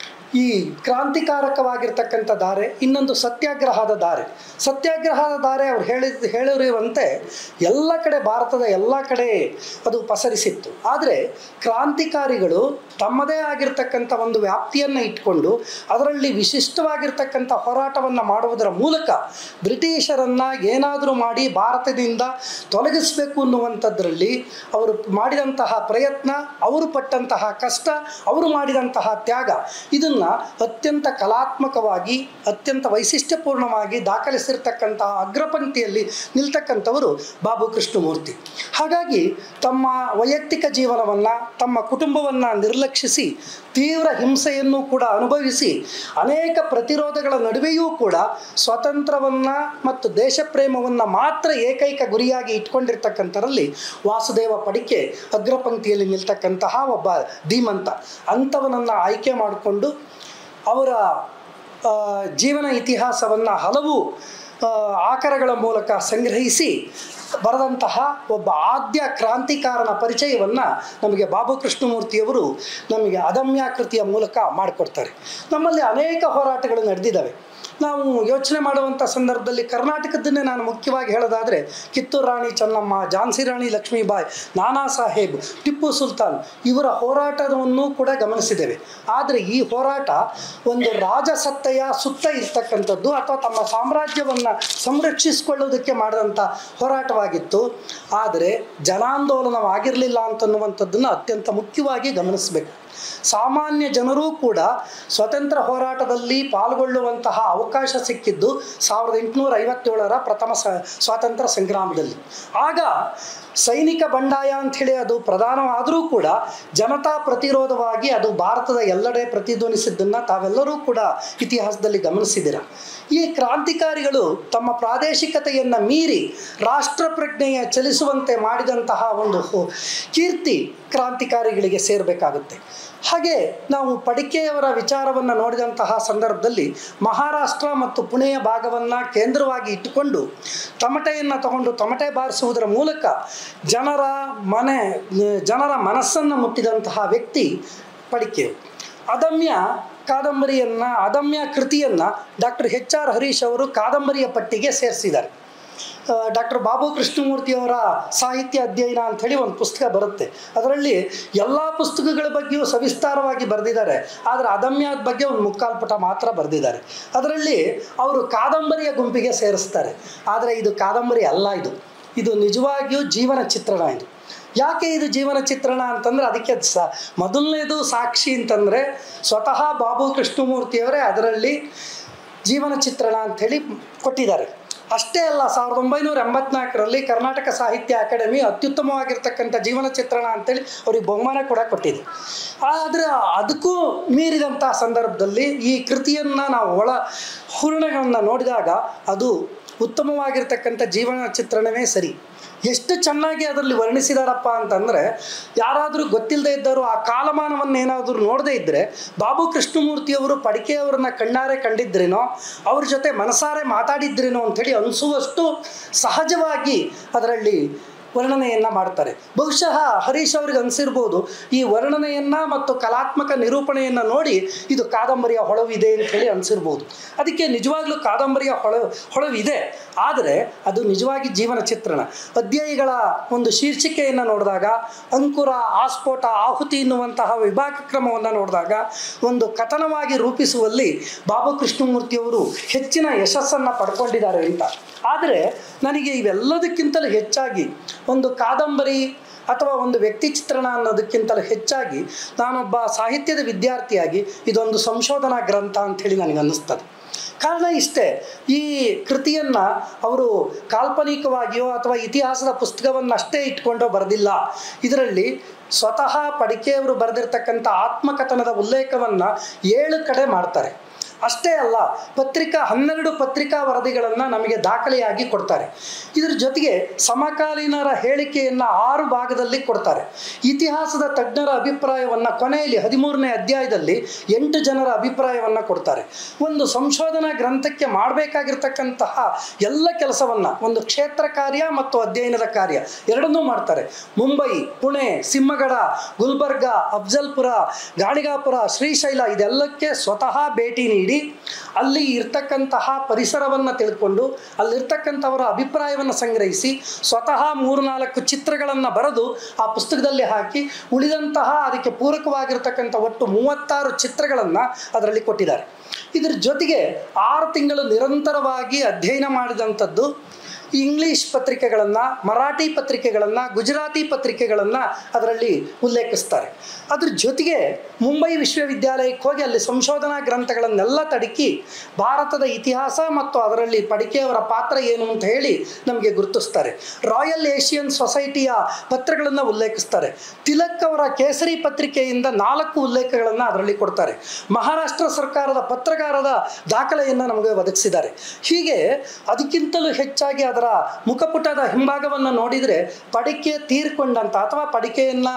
ಈ ಕ್ರಾಂತಿಕಾರಕವಾಗಿರ್ತಕ್ಕಂಥ ದಾರೆ ಇನ್ನೊಂದು ಸತ್ಯಾಗ್ರಹದ ದಾರೆ ಸತ್ಯಾಗ್ರಹದ ದಾರೆ ಅವ್ರು ಹೇಳಿದ ಹೇಳಿರುವಂತೆ ಎಲ್ಲ ಕಡೆ ಭಾರತದ ಎಲ್ಲ ಕಡೆ ಅದು ಪಸರಿಸಿತ್ತು ಆದರೆ ಕ್ರಾಂತಿಕಾರಿಗಳು ತಮ್ಮದೇ ಆಗಿರ್ತಕ್ಕಂಥ ಒಂದು ವ್ಯಾಪ್ತಿಯನ್ನು ಇಟ್ಕೊಂಡು ಅದರಲ್ಲಿ ವಿಶಿಷ್ಟವಾಗಿರ್ತಕ್ಕಂಥ ಹೋರಾಟವನ್ನು ಮಾಡುವುದರ ಮೂಲಕ ಬ್ರಿಟಿಷರನ್ನು ಏನಾದರೂ ಮಾಡಿ ಭಾರತದಿಂದ ತೊಲಗಿಸಬೇಕು ಅನ್ನುವಂಥದ್ರಲ್ಲಿ ಅವರು ಮಾಡಿದಂತಹ ಪ್ರಯತ್ನ ಅವರು ಪಟ್ಟಂತಹ ಕಷ್ಟ ಅವರು ಮಾಡಿದಂತಹ ತ್ಯಾಗ ಇದನ್ನು ಇದನ್ನು ಅತ್ಯಂತ ಕಲಾತ್ಮಕವಾಗಿ ಅತ್ಯಂತ ವೈಶಿಷ್ಟ್ಯಪೂರ್ಣವಾಗಿ ದಾಖಲಿಸಿರ್ತಕ್ಕಂತಹ ಅಗ್ರಪಂಕ್ತಿಯಲ್ಲಿ ನಿಲ್ತಕ್ಕಂಥವರು ಬಾಬು ಕೃಷ್ಣಮೂರ್ತಿ ಹಾಗಾಗಿ ತಮ್ಮ ವೈಯಕ್ತಿಕ ಜೀವನವನ್ನು ತಮ್ಮ ಕುಟುಂಬವನ್ನು ನಿರ್ಲಕ್ಷಿಸಿ ತೀವ್ರ ಹಿಂಸೆಯನ್ನು ಕೂಡ ಅನುಭವಿಸಿ ಅನೇಕ ಪ್ರತಿರೋಧಗಳ ನಡುವೆಯೂ ಕೂಡ ಸ್ವಾತಂತ್ರ್ಯವನ್ನು ಮತ್ತು ದೇಶಪ್ರೇಮವನ್ನು ಮಾತ್ರ ಏಕೈಕ ಗುರಿಯಾಗಿ ಇಟ್ಕೊಂಡಿರ್ತಕ್ಕಂಥರಲ್ಲಿ ವಾಸುದೇವ ಪಡಿಕೆ ಅಗ್ರಪಂಕ್ತಿಯಲ್ಲಿ ನಿಲ್ತಕ್ಕಂತಹ ಒಬ್ಬ ಧೀಮಂತ ಅಂಥವನನ್ನು ಆಯ್ಕೆ ಮಾಡಿಕೊಂಡು ಅವರ ಆ, ಜೀವನ ಇತಿಹಾಸವನ್ನು ಹಲವು ಆ, ಆಕರಗಳ ಮೂಲಕ ಸಂಗ್ರಹಿಸಿ ಬರೆದಂತಹ ಒಬ್ಬ ಆದ್ಯ ಕ್ರಾಂತಿಕಾರನ ಪರಿಚಯವನ್ನು ನಮಗೆ ಬಾಬು ಕೃಷ್ಣಮೂರ್ತಿಯವರು ನಮಗೆ ಅದಮ್ಯ ಕೃತಿಯ ಮೂಲಕ ಮಾಡಿಕೊಡ್ತಾರೆ ನಮ್ಮಲ್ಲಿ ಅನೇಕ ಹೋರಾಟಗಳು ನಡೆದಿದ್ದಾವೆ ನಾವು ಯೋಚನೆ ಮಾಡುವಂಥ ಸಂದರ್ಭದಲ್ಲಿ ಕರ್ನಾಟಕದನ್ನೇ ನಾನು ಮುಖ್ಯವಾಗಿ ಹೇಳೋದಾದರೆ ಕಿತ್ತೂರು ರಾಣಿ ಚೆನ್ನಮ್ಮ ಝಾನ್ಸಿ ರಾಣಿ ಲಕ್ಷ್ಮೀಬಾಯಿ ನಾನಾ ಸಾಹೇಬ್ ಟಿಪ್ಪು ಸುಲ್ತಾನ್ ಇವರ ಹೋರಾಟವನ್ನು ಕೂಡ ಗಮನಿಸಿದ್ದೇವೆ ಆದರೆ ಈ ಹೋರಾಟ ಒಂದು ರಾಜಸತ್ತೆಯ ಸುತ್ತ ಇರ್ತಕ್ಕಂಥದ್ದು ಅಥವಾ ತಮ್ಮ ಸಾಮ್ರಾಜ್ಯವನ್ನು ಸಂರಕ್ಷಿಸಿಕೊಳ್ಳುವುದಕ್ಕೆ ಮಾಡಿದಂಥ ಹೋರಾಟವಾಗಿತ್ತು ಆದರೆ ಜನಾಂದೋಲನವಾಗಿರಲಿಲ್ಲ ಅಂತನ್ನುವಂಥದ್ದನ್ನು ಅತ್ಯಂತ ಮುಖ್ಯವಾಗಿ ಗಮನಿಸಬೇಕು ಸಾಮಾನ್ಯ ಜನರೂ ಕೂಡ ಸ್ವತಂತ್ರ ಹೋರಾಟದಲ್ಲಿ ಪಾಲ್ಗೊಳ್ಳುವಂತಹ ಅವಕಾಶ ಸಿಕ್ಕಿದ್ದು ಸಾವಿರದ ಎಂಟುನೂರ ಐವತ್ತೇಳರ ಪ್ರಥಮ ಸ ಸ್ವಾತಂತ್ರ್ಯ ಸಂಗ್ರಾಮದಲ್ಲಿ ಆಗ ಸೈನಿಕ ಬಂಡಾಯ ಅಂಥೇಳಿ ಅದು ಪ್ರಧಾನವಾದರೂ ಕೂಡ ಜನತಾ ಪ್ರತಿರೋಧವಾಗಿ ಅದು ಭಾರತದ ಎಲ್ಲೆಡೆ ಪ್ರತಿಧ್ವನಿಸಿದ್ದನ್ನು ತಾವೆಲ್ಲರೂ ಕೂಡ ಇತಿಹಾಸದಲ್ಲಿ ಗಮನಿಸಿದ್ದೀರ ಈ ಕ್ರಾಂತಿಕಾರಿಗಳು ತಮ್ಮ ಪ್ರಾದೇಶಿಕತೆಯನ್ನು ಮೀರಿ ರಾಷ್ಟ್ರ ಪ್ರಜ್ಞೆಯ ಚಲಿಸುವಂತೆ ಮಾಡಿದಂತಹ ಒಂದು ಹೋ- ಕೀರ್ತಿ ಕ್ರಾಂತಿಕಾರಿಗಳಿಗೆ ಸೇರಬೇಕಾಗುತ್ತೆ ಹಾಗೆ ನಾವು ಪಡಿಕೆಯವರ ವಿಚಾರವನ್ನು ನೋಡಿದಂತಹ ಸಂದರ್ಭದಲ್ಲಿ ಮಹಾರಾಷ್ಟ್ರ ಮತ್ತು ಪುಣೆಯ ಭಾಗವನ್ನು ಕೇಂದ್ರವಾಗಿ ಇಟ್ಟುಕೊಂಡು ತಮಟೆಯನ್ನು ತಗೊಂಡು ತಮಟೆ ಬಾರಿಸುವುದರ ಮೂಲಕ ಜನರ ಮನೆ ಜನರ ಮನಸ್ಸನ್ನು ಮುಟ್ಟಿದಂತಹ ವ್ಯಕ್ತಿ ಪಡಿಕೆಯವರು ಅದಮ್ಯ ಕಾದಂಬರಿಯನ್ನು ಅದಮ್ಯ ಕೃತಿಯನ್ನು ಡಾಕ್ಟರ್ ಎಚ್ ಆರ್ ಹರೀಶ್ ಅವರು ಕಾದಂಬರಿಯ ಪಟ್ಟಿಗೆ ಸೇರಿಸಿದ್ದಾರೆ ಡಾಕ್ಟರ್ ಬಾಬು ಕೃಷ್ಣಮೂರ್ತಿಯವರ ಸಾಹಿತ್ಯ ಅಧ್ಯಯನ ಅಂಥೇಳಿ ಒಂದು ಪುಸ್ತಕ ಬರುತ್ತೆ ಅದರಲ್ಲಿ ಎಲ್ಲ ಪುಸ್ತಕಗಳ ಬಗ್ಗೆಯೂ ಸವಿಸ್ತಾರವಾಗಿ ಬರೆದಿದ್ದಾರೆ ಆದರೆ ಅದಮ್ಯದ ಬಗ್ಗೆ ಒಂದು ಮುಕ್ಕಾಲು ಪುಟ ಮಾತ್ರ ಬರೆದಿದ್ದಾರೆ ಅದರಲ್ಲಿ ಅವರು ಕಾದಂಬರಿಯ ಗುಂಪಿಗೆ ಸೇರಿಸ್ತಾರೆ ಆದರೆ ಇದು ಕಾದಂಬರಿ ಅಲ್ಲ ಇದು ಇದು ನಿಜವಾಗಿಯೂ ಜೀವನ ಚಿತ್ರಣ ಇದು ಯಾಕೆ ಇದು ಜೀವನ ಚಿತ್ರಣ ಅಂತಂದರೆ ಅದಕ್ಕೆ ಸ ಮೊದಲನೇದು ಸಾಕ್ಷಿ ಅಂತಂದರೆ ಸ್ವತಃ ಬಾಬು ಕೃಷ್ಣಮೂರ್ತಿಯವರೇ ಅದರಲ್ಲಿ ಜೀವನ ಚಿತ್ರಣ ಅಂಥೇಳಿ ಕೊಟ್ಟಿದ್ದಾರೆ ಅಷ್ಟೇ ಅಲ್ಲ ಸಾವಿರದ ಒಂಬೈನೂರ ಎಂಬತ್ನಾಲ್ಕರಲ್ಲಿ ಕರ್ನಾಟಕ ಸಾಹಿತ್ಯ ಅಕಾಡೆಮಿ ಅತ್ಯುತ್ತಮವಾಗಿರ್ತಕ್ಕಂಥ ಜೀವನ ಚಿತ್ರಣ ಅಂತೇಳಿ ಅವ್ರಿಗೆ ಬಹುಮಾನ ಕೂಡ ಕೊಟ್ಟಿದೆ ಆದರೆ ಅದಕ್ಕೂ ಮೀರಿದಂಥ ಸಂದರ್ಭದಲ್ಲಿ ಈ ಕೃತಿಯನ್ನು ನಾವು ಒಳ ಹೂರಣಗಳನ್ನು ನೋಡಿದಾಗ ಅದು ಉತ್ತಮವಾಗಿರ್ತಕ್ಕಂಥ ಜೀವನ ಚಿತ್ರಣವೇ ಸರಿ ಎಷ್ಟು ಚೆನ್ನಾಗಿ ಅದರಲ್ಲಿ ವರ್ಣಿಸಿದಾರಪ್ಪ ಅಂತಂದರೆ ಯಾರಾದರೂ ಗೊತ್ತಿಲ್ಲದೆ ಇದ್ದರು ಆ ಕಾಲಮಾನವನ್ನು ಏನಾದರೂ ನೋಡದೇ ಇದ್ದರೆ ಬಾಬು ಕೃಷ್ಣಮೂರ್ತಿಯವರು ಪಡಿಕೆಯವರನ್ನ ಕಣ್ಣಾರೆ ಕಂಡಿದ್ರೇನೋ ಅವ್ರ ಜೊತೆ ಮನಸಾರೆ ಮಾತಾಡಿದ್ರೇನೋ ಅಂಥೇಳಿ ಅನಿಸುವಷ್ಟು ಸಹಜವಾಗಿ ಅದರಲ್ಲಿ ವರ್ಣನೆಯನ್ನು ಮಾಡ್ತಾರೆ ಬಹುಶಃ ಹರೀಶ್ ಅವ್ರಿಗೆ ಅನಿಸಿರ್ಬೋದು ಈ ವರ್ಣನೆಯನ್ನು ಮತ್ತು ಕಲಾತ್ಮಕ ನಿರೂಪಣೆಯನ್ನು ನೋಡಿ ಇದು ಕಾದಂಬರಿಯ ಹೊಳವಿದೆ ಅಂಥೇಳಿ ಅನಿಸಿರ್ಬೋದು ಅದಕ್ಕೆ ನಿಜವಾಗ್ಲೂ ಕಾದಂಬರಿಯ ಹೊಳ ಹೊಳವಿದೆ ಆದರೆ ಅದು ನಿಜವಾಗಿ ಜೀವನ ಚಿತ್ರಣ ಅಧ್ಯಾಯಿಗಳ ಒಂದು ಶೀರ್ಷಿಕೆಯನ್ನು ನೋಡಿದಾಗ ಅಂಕುರ ಆಸ್ಫೋಟ ಆಹುತಿ ಎನ್ನುವಂತಹ ವಿಭಾಗ ಕ್ರಮವನ್ನು ನೋಡಿದಾಗ ಒಂದು ಕಥನವಾಗಿ ರೂಪಿಸುವಲ್ಲಿ ಬಾಬು ಕೃಷ್ಣಮೂರ್ತಿಯವರು ಹೆಚ್ಚಿನ ಯಶಸ್ಸನ್ನು ಪಡ್ಕೊಂಡಿದ್ದಾರೆ ಅಂತ ಆದರೆ ನನಗೆ ಇವೆಲ್ಲದಕ್ಕಿಂತಲೂ ಹೆಚ್ಚಾಗಿ ಒಂದು ಕಾದಂಬರಿ ಅಥವಾ ಒಂದು ವ್ಯಕ್ತಿ ಚಿತ್ರಣ ಅನ್ನೋದಕ್ಕಿಂತಲೂ ಹೆಚ್ಚಾಗಿ ನಾನೊಬ್ಬ ಸಾಹಿತ್ಯದ ವಿದ್ಯಾರ್ಥಿಯಾಗಿ ಇದೊಂದು ಸಂಶೋಧನಾ ಗ್ರಂಥ ಅಂಥೇಳಿ ನನಗೆ ಅನ್ನಿಸ್ತದೆ ಕಾರಣ ಇಷ್ಟೇ ಈ ಕೃತಿಯನ್ನು ಅವರು ಕಾಲ್ಪನಿಕವಾಗಿಯೋ ಅಥವಾ ಇತಿಹಾಸದ ಪುಸ್ತಕವನ್ನು ಅಷ್ಟೇ ಇಟ್ಕೊಂಡೋ ಬರೆದಿಲ್ಲ ಇದರಲ್ಲಿ ಸ್ವತಃ ಪಡಿಕೆಯವರು ಬರೆದಿರ್ತಕ್ಕಂಥ ಆತ್ಮಕಥನದ ಉಲ್ಲೇಖವನ್ನು ಏಳು ಕಡೆ ಮಾಡ್ತಾರೆ ಅಷ್ಟೇ ಅಲ್ಲ ಪತ್ರಿಕಾ ಹನ್ನೆರಡು ಪತ್ರಿಕಾ ವರದಿಗಳನ್ನು ನಮಗೆ ದಾಖಲೆಯಾಗಿ ಕೊಡ್ತಾರೆ ಇದ್ರ ಜೊತೆಗೆ ಸಮಕಾಲೀನರ ಹೇಳಿಕೆಯನ್ನು ಆರು ಭಾಗದಲ್ಲಿ ಕೊಡ್ತಾರೆ ಇತಿಹಾಸದ ತಜ್ಞರ ಅಭಿಪ್ರಾಯವನ್ನು ಕೊನೆಯಲ್ಲಿ ಹದಿಮೂರನೇ ಅಧ್ಯಾಯದಲ್ಲಿ ಎಂಟು ಜನರ ಅಭಿಪ್ರಾಯವನ್ನು ಕೊಡ್ತಾರೆ ಒಂದು ಸಂಶೋಧನಾ ಗ್ರಂಥಕ್ಕೆ ಮಾಡಬೇಕಾಗಿರ್ತಕ್ಕಂತಹ ಎಲ್ಲ ಕೆಲಸವನ್ನು ಒಂದು ಕ್ಷೇತ್ರ ಕಾರ್ಯ ಮತ್ತು ಅಧ್ಯಯನದ ಕಾರ್ಯ ಎರಡನ್ನೂ ಮಾಡ್ತಾರೆ ಮುಂಬೈ ಪುಣೆ ಸಿಂಹಗಡ ಗುಲ್ಬರ್ಗ ಅಫ್ಜಲ್ಪುರ ಗಾಣಿಗಾಪುರ ಶ್ರೀಶೈಲ ಇದೆಲ್ಲಕ್ಕೆ ಸ್ವತಃ ಭೇಟಿ ನೀಡಿ ಅಲ್ಲಿ ಇರ್ತಕ್ಕಂತಹ ಪರಿಸರವನ್ನು ತಿಳ್ಕೊಂಡು ಅಲ್ಲಿರ್ತಕ್ಕಂಥವರ ಅಭಿಪ್ರಾಯವನ್ನು ಸಂಗ್ರಹಿಸಿ ಸ್ವತಃ ಮೂರು ನಾಲ್ಕು ಚಿತ್ರಗಳನ್ನು ಬರೆದು ಆ ಪುಸ್ತಕದಲ್ಲಿ ಹಾಕಿ ಉಳಿದಂತಹ ಅದಕ್ಕೆ ಪೂರಕವಾಗಿರ್ತಕ್ಕಂಥ ಒಟ್ಟು ಮೂವತ್ತಾರು ಚಿತ್ರಗಳನ್ನು ಅದರಲ್ಲಿ ಕೊಟ್ಟಿದ್ದಾರೆ ಇದರ ಜೊತೆಗೆ ಆರು ತಿಂಗಳು ನಿರಂತರವಾಗಿ ಅಧ್ಯಯನ ಮಾಡಿದಂಥದ್ದು ಇಂಗ್ಲಿಷ್ ಪತ್ರಿಕೆಗಳನ್ನು ಮರಾಠಿ ಪತ್ರಿಕೆಗಳನ್ನು ಗುಜರಾತಿ ಪತ್ರಿಕೆಗಳನ್ನು ಅದರಲ್ಲಿ ಉಲ್ಲೇಖಿಸ್ತಾರೆ ಅದ್ರ ಜೊತೆಗೆ ಮುಂಬೈ ವಿಶ್ವವಿದ್ಯಾಲಯಕ್ಕೆ ಹೋಗಿ ಅಲ್ಲಿ ಸಂಶೋಧನಾ ಗ್ರಂಥಗಳನ್ನೆಲ್ಲ ತಡುಕಿ ಭಾರತದ ಇತಿಹಾಸ ಮತ್ತು ಅದರಲ್ಲಿ ಪಡಿಕೆಯವರ ಪಾತ್ರ ಏನು ಅಂತ ಹೇಳಿ ನಮಗೆ ಗುರುತಿಸ್ತಾರೆ ರಾಯಲ್ ಏಷಿಯನ್ ಸೊಸೈಟಿಯ ಪತ್ರಗಳನ್ನು ಉಲ್ಲೇಖಿಸ್ತಾರೆ ತಿಲಕ್ ಅವರ ಕೇಸರಿ ಪತ್ರಿಕೆಯಿಂದ ನಾಲ್ಕು ಉಲ್ಲೇಖಗಳನ್ನು ಅದರಲ್ಲಿ ಕೊಡ್ತಾರೆ ಮಹಾರಾಷ್ಟ್ರ ಸರ್ಕಾರದ ಪತ್ರಗಾರದ ದಾಖಲೆಯನ್ನು ನಮಗೆ ಒದಗಿಸಿದ್ದಾರೆ ಹೀಗೆ ಅದಕ್ಕಿಂತಲೂ ಹೆಚ್ಚಾಗಿ ಅದರ ಮುಖಪುಟದ ಹಿಂಭಾಗವನ್ನು ನೋಡಿದರೆ ಪಡಿಕೆ ತೀರ್ಕೊಂಡಂಥ ಅಥವಾ ಪಡಿಕೆಯನ್ನು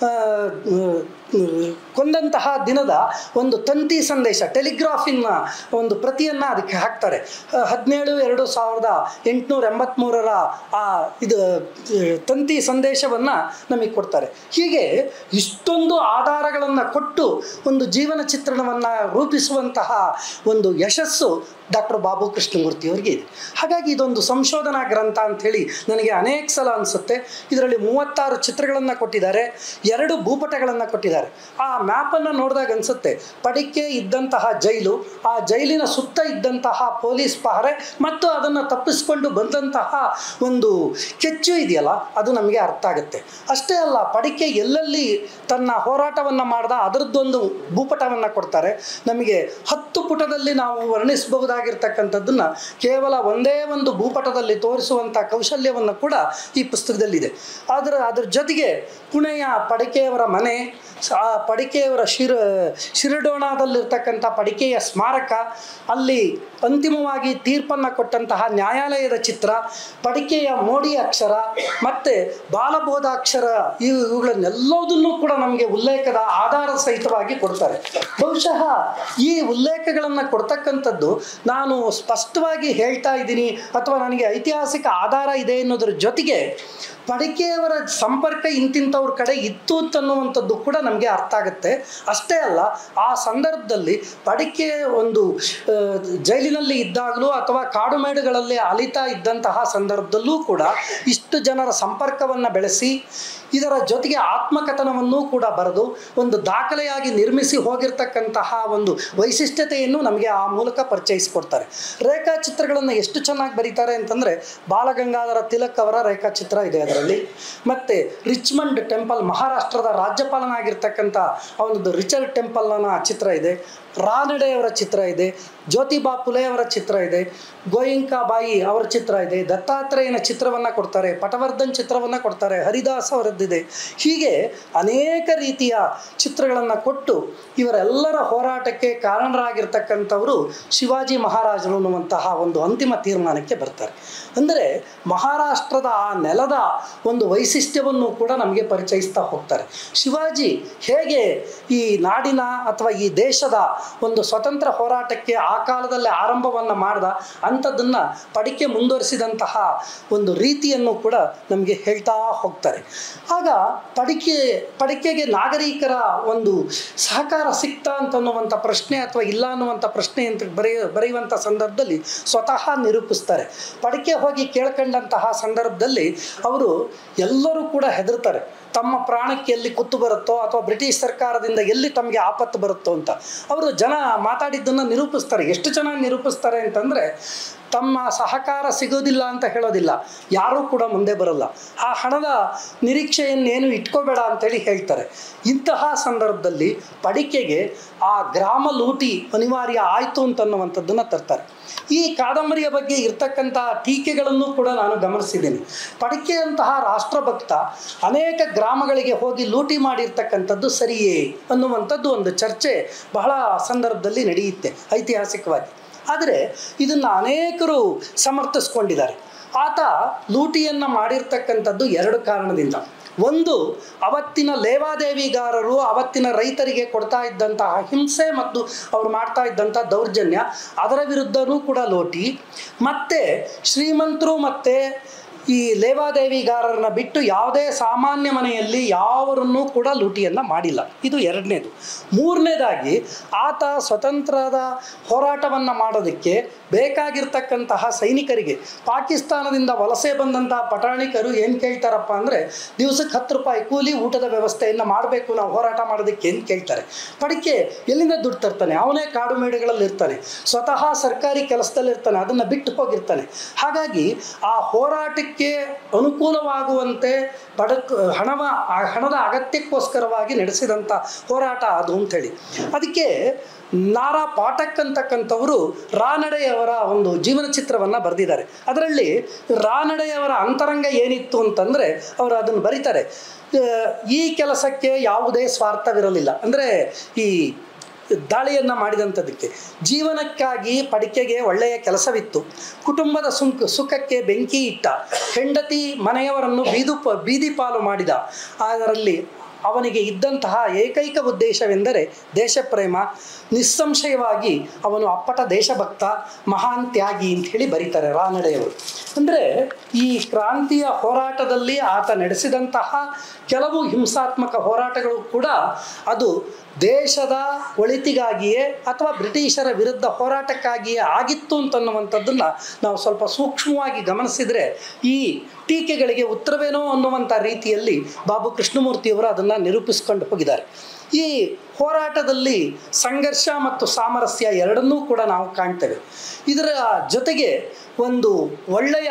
ಕೊಂದಂತಹ ದಿನದ ಒಂದು ತಂತಿ ಸಂದೇಶ ಟೆಲಿಗ್ರಾಫಿನ ಒಂದು ಪ್ರತಿಯನ್ನು ಅದಕ್ಕೆ ಹಾಕ್ತಾರೆ ಹ- ಹದಿನೇಳು ಎರಡು ಸಾವಿರದ ಎಂಟುನೂರ ಎಂಬತ್ತ್ಮೂರರ ಆ ಇದು ಆ, ತಂತಿ ಸಂದೇಶವನ್ನು ನಮಗೆ ಕೊಡ್ತಾರೆ ಹೀಗೆ ಇಷ್ಟೊಂದು ಆಧಾರಗಳನ್ನು ಕೊಟ್ಟು ಒಂದು ಜೀವನ ಚಿತ್ರಣವನ್ನು ರೂಪಿಸುವಂತಹ ಒಂದು ಯಶಸ್ಸು ಡಾಕ್ಟರ್ ಬಾಬು ಕೃಷ್ಣಮೂರ್ತಿಯವರಿಗೆ ಇದೆ ಹಾಗಾಗಿ ಇದೊಂದು ಸಂಶೋಧನಾ ಗ್ರಂಥ ಅಂಥೇಳಿ ನನಗೆ ಅನೇಕ ಸಲ ಅನಿಸುತ್ತೆ ಇದರಲ್ಲಿ ಮೂವತ್ತಾರು ಚಿತ್ರಗಳನ್ನು ಕೊಟ್ಟಿದ್ದಾರೆ ಎರಡು ಭೂಪಟಗಳನ್ನು ಕೊಟ್ಟಿದ್ದಾರೆ ಆ ಮ್ಯಾಪನ್ನು ನೋಡಿದಾಗ ಅನಿಸುತ್ತೆ ಪಡಿಕೆ ಇದ್ದಂತಹ ಜೈಲು ಆ ಜೈಲಿನ ಸುತ್ತ ಇದ್ದಂತಹ ಪೊಲೀಸ್ ಪಹರೆ ಮತ್ತು ಅದನ್ನು ತಪ್ಪಿಸ್ಕೊಂಡು ಬಂದಂತಹ ಒಂದು ಕೆಚ್ಚು ಇದೆಯಲ್ಲ ಅದು ನಮಗೆ ಅರ್ಥ ಆಗುತ್ತೆ ಅಷ್ಟೇ ಅಲ್ಲ ಪಡಿಕೆ ಎಲ್ಲೆಲ್ಲಿ ತನ್ನ ಹೋರಾಟವನ್ನು ಮಾಡ್ದ ಅದರದ್ದೊಂದು ಭೂಪಟವನ್ನು ಕೊಡ್ತಾರೆ ನಮಗೆ ಹತ್ತು ಪುಟದಲ್ಲಿ ನಾವು ವರ್ಣಿಸಬಹುದಾಗಿರ್ತಕ್ಕಂಥದ್ದನ್ನು ಕೇವಲ ಒಂದೇ ಒಂದು ಭೂಪಟದಲ್ಲಿ ತೋರಿಸುವಂಥ ಕೌಶಲ್ಯವನ್ನು ಕೂಡ ಈ ಪುಸ್ತಕದಲ್ಲಿದೆ ಅದರ ಅದ್ರ ಜೊತೆಗೆ ಪುಣೆಯ ಪಡಿಕೆಯವರ ಮನೆ ಸ- ಆ ಪಡಿಕೆಯವರ ಶಿರ ಶಿರಡೋಣದಲ್ಲಿರ್ತಕ್ಕಂಥ ಪಡಿಕೆಯ ಸ್ಮಾರಕ ಅಲ್ಲಿ ಅಂತಿಮವಾಗಿ ತೀರ್ಪನ್ನು ಕೊಟ್ಟಂತಹ ನ್ಯಾಯಾಲಯದ ಚಿತ್ರ ಪಡಿಕೆಯ ಮೋಡಿ ಅಕ್ಷರ ಮತ್ತು ಬಾಲಬೋಧಾಕ್ಷರ ಇವು ಇವುಗಳನ್ನೆಲ್ಲದನ್ನೂ ಕೂಡ ನಮಗೆ ಉಲ್ಲೇಖದ ಆಧಾರ ಸಹಿತವಾಗಿ ಕೊಡ್ತಾರೆ ಬಹುಶಃ ಈ ಉಲ್ಲೇಖಗಳನ್ನು ಕೊಡ್ತಕ್ಕಂಥದ್ದು ನಾನು ಸ್ಪಷ್ಟವಾಗಿ ಹೇಳ್ತಾ ಇದ್ದೀನಿ ಅಥವಾ ನನಗೆ ಐತಿಹಾಸಿಕ ಆಧಾರ ಇದೆ ಅನ್ನೋದ್ರ ಜೊತೆಗೆ ಪಡಿಕೆಯವರ ಸಂಪರ್ಕ ಇಂತಿಂಥವ್ರ ಕಡೆ ಇತ್ತು ಅಂತನ್ನುವಂಥದ್ದು ಕೂಡ ನಮಗೆ ಅರ್ಥ ಆಗುತ್ತೆ ಅಷ್ಟೇ ಅಲ್ಲ ಆ ಸಂದರ್ಭದಲ್ಲಿ ಪಡಿಕೆ ಒಂದು ಆ, ಜೈಲಿನಲ್ಲಿ ಇದ್ದಾಗಲೂ ಅಥವಾ ಕಾಡುಮೇಡುಗಳಲ್ಲಿ ಅಲಿತಾ ಇದ್ದಂತಹ ಸಂದರ್ಭದಲ್ಲೂ ಕೂಡ ಇಷ್ಟು ಜನರ ಸಂಪರ್ಕವನ್ನು ಬೆಳೆಸಿ ಇದರ ಜೊತೆಗೆ ಆತ್ಮಕಥನವನ್ನೂ ಕೂಡ ಬರೆದು ಒಂದು ದಾಖಲೆಯಾಗಿ ನಿರ್ಮಿಸಿ ಹೋಗಿರ್ತಕ್ಕಂತಹ ಒಂದು ವೈಶಿಷ್ಟ್ಯತೆಯನ್ನು ನಮಗೆ ಆ ಮೂಲಕ ಪರಿಚಯಿಸಿಕೊಡ್ತಾರೆ ರೇಖಾಚಿತ್ರಗಳನ್ನು ಎಷ್ಟು ಚೆನ್ನಾಗಿ ಬರೀತಾರೆ ಅಂತಂದರೆ ಬಾಲಗಂಗಾಧರ ತಿಲಕ್ ಅವರ ರೇಖಾಚಿತ್ರ ಇದೆ ಅದರಲ್ಲಿ ಮತ್ತು ರಿಚ್ಮಂಡ್ ಟೆಂಪಲ್ ಮಹಾರಾಷ್ಟ್ರದ ರಾಜ್ಯಪಾಲನಾಗಿರ್ತಕ್ಕಂಥ ಅವನದು ರಿಚರ್ಡ್ ಟೆಂಪಲ್ನ ಚಿತ್ರ ಇದೆ ರಾನಡೆಯವರ ಚಿತ್ರ ಇದೆ ಜ್ಯೋತಿಬಾ ಫುಲೆ ಅವರ ಚಿತ್ರ ಇದೆ ಗೋಯಿಂಕಾ ಬಾಯಿ ಅವರ ಚಿತ್ರ ಇದೆ ದತ್ತಾತ್ರೇಯನ ಚಿತ್ರವನ್ನು ಕೊಡ್ತಾರೆ ಪಟವರ್ಧನ್ ಚಿತ್ರವನ್ನು ಕೊಡ್ತಾರೆ ಹರಿದಾಸ್ ಅವರದ್ದಿದೆ ಹೀಗೆ ಅನೇಕ ರೀತಿಯ ಚಿತ್ರಗಳನ್ನು ಕೊಟ್ಟು ಇವರೆಲ್ಲರ ಹೋರಾಟಕ್ಕೆ ಕಾರಣರಾಗಿರ್ತಕ್ಕಂಥವರು ಶಿವಾಜಿ ಮಹಾರಾಜರು ಅನ್ನುವಂತಹ ಒಂದು ಅಂತಿಮ ತೀರ್ಮಾನಕ್ಕೆ ಬರ್ತಾರೆ ಅಂದರೆ ಮಹಾರಾಷ್ಟ್ರದ ಆ ನೆಲದ ಒಂದು ವೈಶಿಷ್ಟ್ಯವನ್ನು ಕೂಡ ನಮಗೆ ಪರಿಚಯಿಸ್ತಾ ಹೋಗ್ತಾರೆ ಶಿವಾಜಿ ಹೇಗೆ ಈ ನಾಡಿನ ಅಥವಾ ಈ ದೇಶದ ಒಂದು ಸ್ವತಂತ್ರ ಹೋರಾಟಕ್ಕೆ ಆ ಕಾಲದಲ್ಲೇ ಆರಂಭವನ್ನು ಮಾಡ್ದ ಅಂಥದ್ದನ್ನು ಪಡಿಕೆ ಮುಂದುವರಿಸಿದಂತಹ ಒಂದು ರೀತಿಯನ್ನು ಕೂಡ ನಮಗೆ ಹೇಳ್ತಾ ಹೋಗ್ತಾರೆ ಆಗ ಪಡಿಕೆ ಪಡಿಕೆಗೆ ನಾಗರಿಕರ ಒಂದು ಸಹಕಾರ ಸಿಕ್ತಾ ಅಂತನ್ನುವಂಥ ಪ್ರಶ್ನೆ ಅಥವಾ ಇಲ್ಲ ಅನ್ನುವಂಥ ಪ್ರಶ್ನೆ ಅಂತ ಬರೆಯ ಬರೆಯುವಂಥ ಸಂದರ್ಭದಲ್ಲಿ ಸ್ವತಃ ನಿರೂಪಿಸ್ತಾರೆ ಪಡಿಕೆ ಹೋಗಿ ಕೇಳ್ಕೊಂಡಂತಹ ಸಂದರ್ಭದಲ್ಲಿ ಅವರು ಎಲ್ಲರೂ ಕೂಡ ಹೆದರ್ತಾರೆ ತಮ್ಮ ಪ್ರಾಣಕ್ಕೆ ಎಲ್ಲಿ ಕುತ್ತು ಬರುತ್ತೋ ಅಥವಾ ಬ್ರಿಟಿಷ್ ಸರ್ಕಾರದಿಂದ ಎಲ್ಲಿ ತಮಗೆ ಆಪತ್ತು ಬರುತ್ತೋ ಅಂತ ಅವರು ಜನ ಮಾತಾಡಿದ್ದನ್ನು ನಿರೂಪಿಸ್ತಾರೆ ಎಷ್ಟು ಚೆನ್ನಾಗಿ ನಿರೂಪಿಸ್ತಾರೆ ಅಂತಂದರೆ ತಮ್ಮ ಸಹಕಾರ ಸಿಗೋದಿಲ್ಲ ಅಂತ ಹೇಳೋದಿಲ್ಲ ಯಾರೂ ಕೂಡ ಮುಂದೆ ಬರಲ್ಲ ಆ ಹಣದ ನಿರೀಕ್ಷೆಯನ್ನೇನು ಇಟ್ಕೋಬೇಡ ಅಂತೇಳಿ ಹೇಳ್ತಾರೆ ಇಂತಹ ಸಂದರ್ಭದಲ್ಲಿ ಪಡಿಕೆಗೆ ಆ ಗ್ರಾಮ ಲೂಟಿ ಅನಿವಾರ್ಯ ಆಯಿತು ಅಂತನ್ನುವಂಥದ್ದನ್ನು ತರ್ತಾರೆ ಈ ಕಾದಂಬರಿಯ ಬಗ್ಗೆ ಇರ್ತಕ್ಕಂಥ ಟೀಕೆಗಳನ್ನು ಕೂಡ ನಾನು ಗಮನಿಸಿದ್ದೀನಿ ಪಡಿಕೆಯಂತಹ ರಾಷ್ಟ್ರಭಕ್ತ ಅನೇಕ ಗ್ರಾಮಗಳಿಗೆ ಹೋಗಿ ಲೂಟಿ ಮಾಡಿರ್ತಕ್ಕಂಥದ್ದು ಸರಿಯೇ ಅನ್ನುವಂಥದ್ದು ಒಂದು ಚರ್ಚೆ ಬಹಳ ಸಂದರ್ಭದಲ್ಲಿ ನಡೆಯುತ್ತೆ ಐತಿಹಾಸಿಕವಾಗಿ ಆದರೆ ಇದನ್ನು ಅನೇಕರು ಸಮರ್ಥಿಸ್ಕೊಂಡಿದ್ದಾರೆ ಆತ ಲೂಟಿಯನ್ನು ಮಾಡಿರ್ತಕ್ಕಂಥದ್ದು ಎರಡು ಕಾರಣದಿಂದ ಒಂದು ಅವತ್ತಿನ ಲೇವಾದೇವಿಗಾರರು ಅವತ್ತಿನ ರೈತರಿಗೆ ಕೊಡ್ತಾ ಇದ್ದಂತಹ ಹಿಂಸೆ ಮತ್ತು ಅವ್ರು ಮಾಡ್ತಾ ಇದ್ದಂಥ ದೌರ್ಜನ್ಯ ಅದರ ವಿರುದ್ಧನೂ ಕೂಡ ಲೋಟಿ ಮತ್ತು ಶ್ರೀಮಂತರು ಮತ್ತು ಈ ಲೇವಾದೇವಿಗಾರರನ್ನ ಬಿಟ್ಟು ಯಾವುದೇ ಸಾಮಾನ್ಯ ಮನೆಯಲ್ಲಿ ಯಾವರನ್ನೂ ಕೂಡ ಲೂಟಿಯನ್ನು ಮಾಡಿಲ್ಲ ಇದು ಎರಡನೇದು ಮೂರನೇದಾಗಿ ಆತ ಸ್ವತಂತ್ರದ ಹೋರಾಟವನ್ನು ಮಾಡೋದಕ್ಕೆ ಬೇಕಾಗಿರ್ತಕ್ಕಂತಹ ಸೈನಿಕರಿಗೆ ಪಾಕಿಸ್ತಾನದಿಂದ ವಲಸೆ ಬಂದಂತಹ ಪಟಾಣಿಕರು ಏನು ಕೇಳ್ತಾರಪ್ಪ ಅಂದರೆ ದಿವಸಕ್ಕೆ ಹತ್ತು ರೂಪಾಯಿ ಕೂಲಿ ಊಟದ ವ್ಯವಸ್ಥೆಯನ್ನು ಮಾಡಬೇಕು ನಾವು ಹೋರಾಟ ಮಾಡೋದಕ್ಕೆ ಅಂತ ಕೇಳ್ತಾರೆ ಪಡಿಕೆ ಎಲ್ಲಿಂದ ದುಡ್ಡು ತರ್ತಾನೆ ಅವನೇ ಕಾಡು ಮೇಡುಗಳಲ್ಲಿ ಇರ್ತಾನೆ ಸ್ವತಃ ಸರ್ಕಾರಿ ಕೆಲಸದಲ್ಲಿ ಇರ್ತಾನೆ ಅದನ್ನು ಬಿಟ್ಟು ಹೋಗಿರ್ತಾನೆ ಹಾಗಾಗಿ ಆ ಹೋರಾಟಕ್ಕೆ ಅನುಕೂಲವಾಗುವಂತೆ ಬಡಕ್ ಹಣವ ಆ ಹಣದ ಅಗತ್ಯಕ್ಕೋಸ್ಕರವಾಗಿ ನಡೆಸಿದಂಥ ಹೋರಾಟ ಅದು ಅಂಥೇಳಿ ಅದಕ್ಕೆ ನಾರಾ ಪಾಠಕ್ ಅಂತಕ್ಕಂಥವರು ರಾನಡೆಯವರ ಒಂದು ಜೀವನ ಚಿತ್ರವನ್ನು ಬರೆದಿದ್ದಾರೆ ಅದರಲ್ಲಿ ರಾನಡೆಯವರ ಅಂತರಂಗ ಏನಿತ್ತು ಅಂತಂದರೆ ಅವರು ಅದನ್ನು ಬರೀತಾರೆ ಆ, ಈ ಕೆಲಸಕ್ಕೆ ಯಾವುದೇ ಸ್ವಾರ್ಥವಿರಲಿಲ್ಲ ಅಂದರೆ ಈ ದಾಳಿಯನ್ನು ಮಾಡಿದಂಥದ್ದಕ್ಕೆ ಜೀವನಕ್ಕಾಗಿ ಪಡಿಕೆಗೆ ಒಳ್ಳೆಯ ಕೆಲಸವಿತ್ತು ಕುಟುಂಬದ ಸುಂಕ ಸುಖಕ್ಕೆ ಬೆಂಕಿ ಇಟ್ಟ ಹೆಂಡತಿ ಮನೆಯವರನ್ನು ಬೀದು ಪ ಬೀದಿ ಪಾಲು ಮಾಡಿದ ಅದರಲ್ಲಿ ಅವನಿಗೆ ಇದ್ದಂತಹ ಏಕೈಕ ಉದ್ದೇಶವೆಂದರೆ ದೇಶಪ್ರೇಮ ನಿಸ್ಸಂಶಯವಾಗಿ ಅವನು ಅಪ್ಪಟ ದೇಶಭಕ್ತ ಮಹಾನ್ ತ್ಯಾಗಿ ಅಂತ ಹೇಳಿ ಬರೀತಾರೆ ರಾನಡೆಯವರು ಅಂದರೆ ಈ ಕ್ರಾಂತಿಯ ಹೋರಾಟದಲ್ಲಿ ಆತ ನಡೆಸಿದಂತಹ ಕೆಲವು ಹಿಂಸಾತ್ಮಕ ಹೋರಾಟಗಳು ಕೂಡ ಅದು ದೇಶದ ಒಳಿತಿಗಾಗಿಯೇ ಅಥವಾ ಬ್ರಿಟಿಷರ ವಿರುದ್ಧ ಹೋರಾಟಕ್ಕಾಗಿಯೇ ಆಗಿತ್ತು ಅಂತನ್ನುವಂಥದ್ದನ್ನು ನಾವು ಸ್ವಲ್ಪ ಸೂಕ್ಷ್ಮವಾಗಿ ಗಮನಿಸಿದರೆ ಈ ಟೀಕೆಗಳಿಗೆ ಉತ್ತರವೇನೋ ಅನ್ನುವಂಥ ರೀತಿಯಲ್ಲಿ ಬಾಬು ಕೃಷ್ಣಮೂರ್ತಿಯವರು ಅದನ್ನು ನಿರೂಪಿಸ್ಕೊಂಡು ಹೋಗಿದ್ದಾರೆ ಈ ಹೋರಾಟದಲ್ಲಿ ಸಂಘರ್ಷ ಮತ್ತು ಸಾಮರಸ್ಯ ಎರಡನ್ನೂ ಕೂಡ ನಾವು ಕಾಣ್ತೇವೆ ಇದರ ಜೊತೆಗೆ ಒಂದು ಒಳ್ಳೆಯ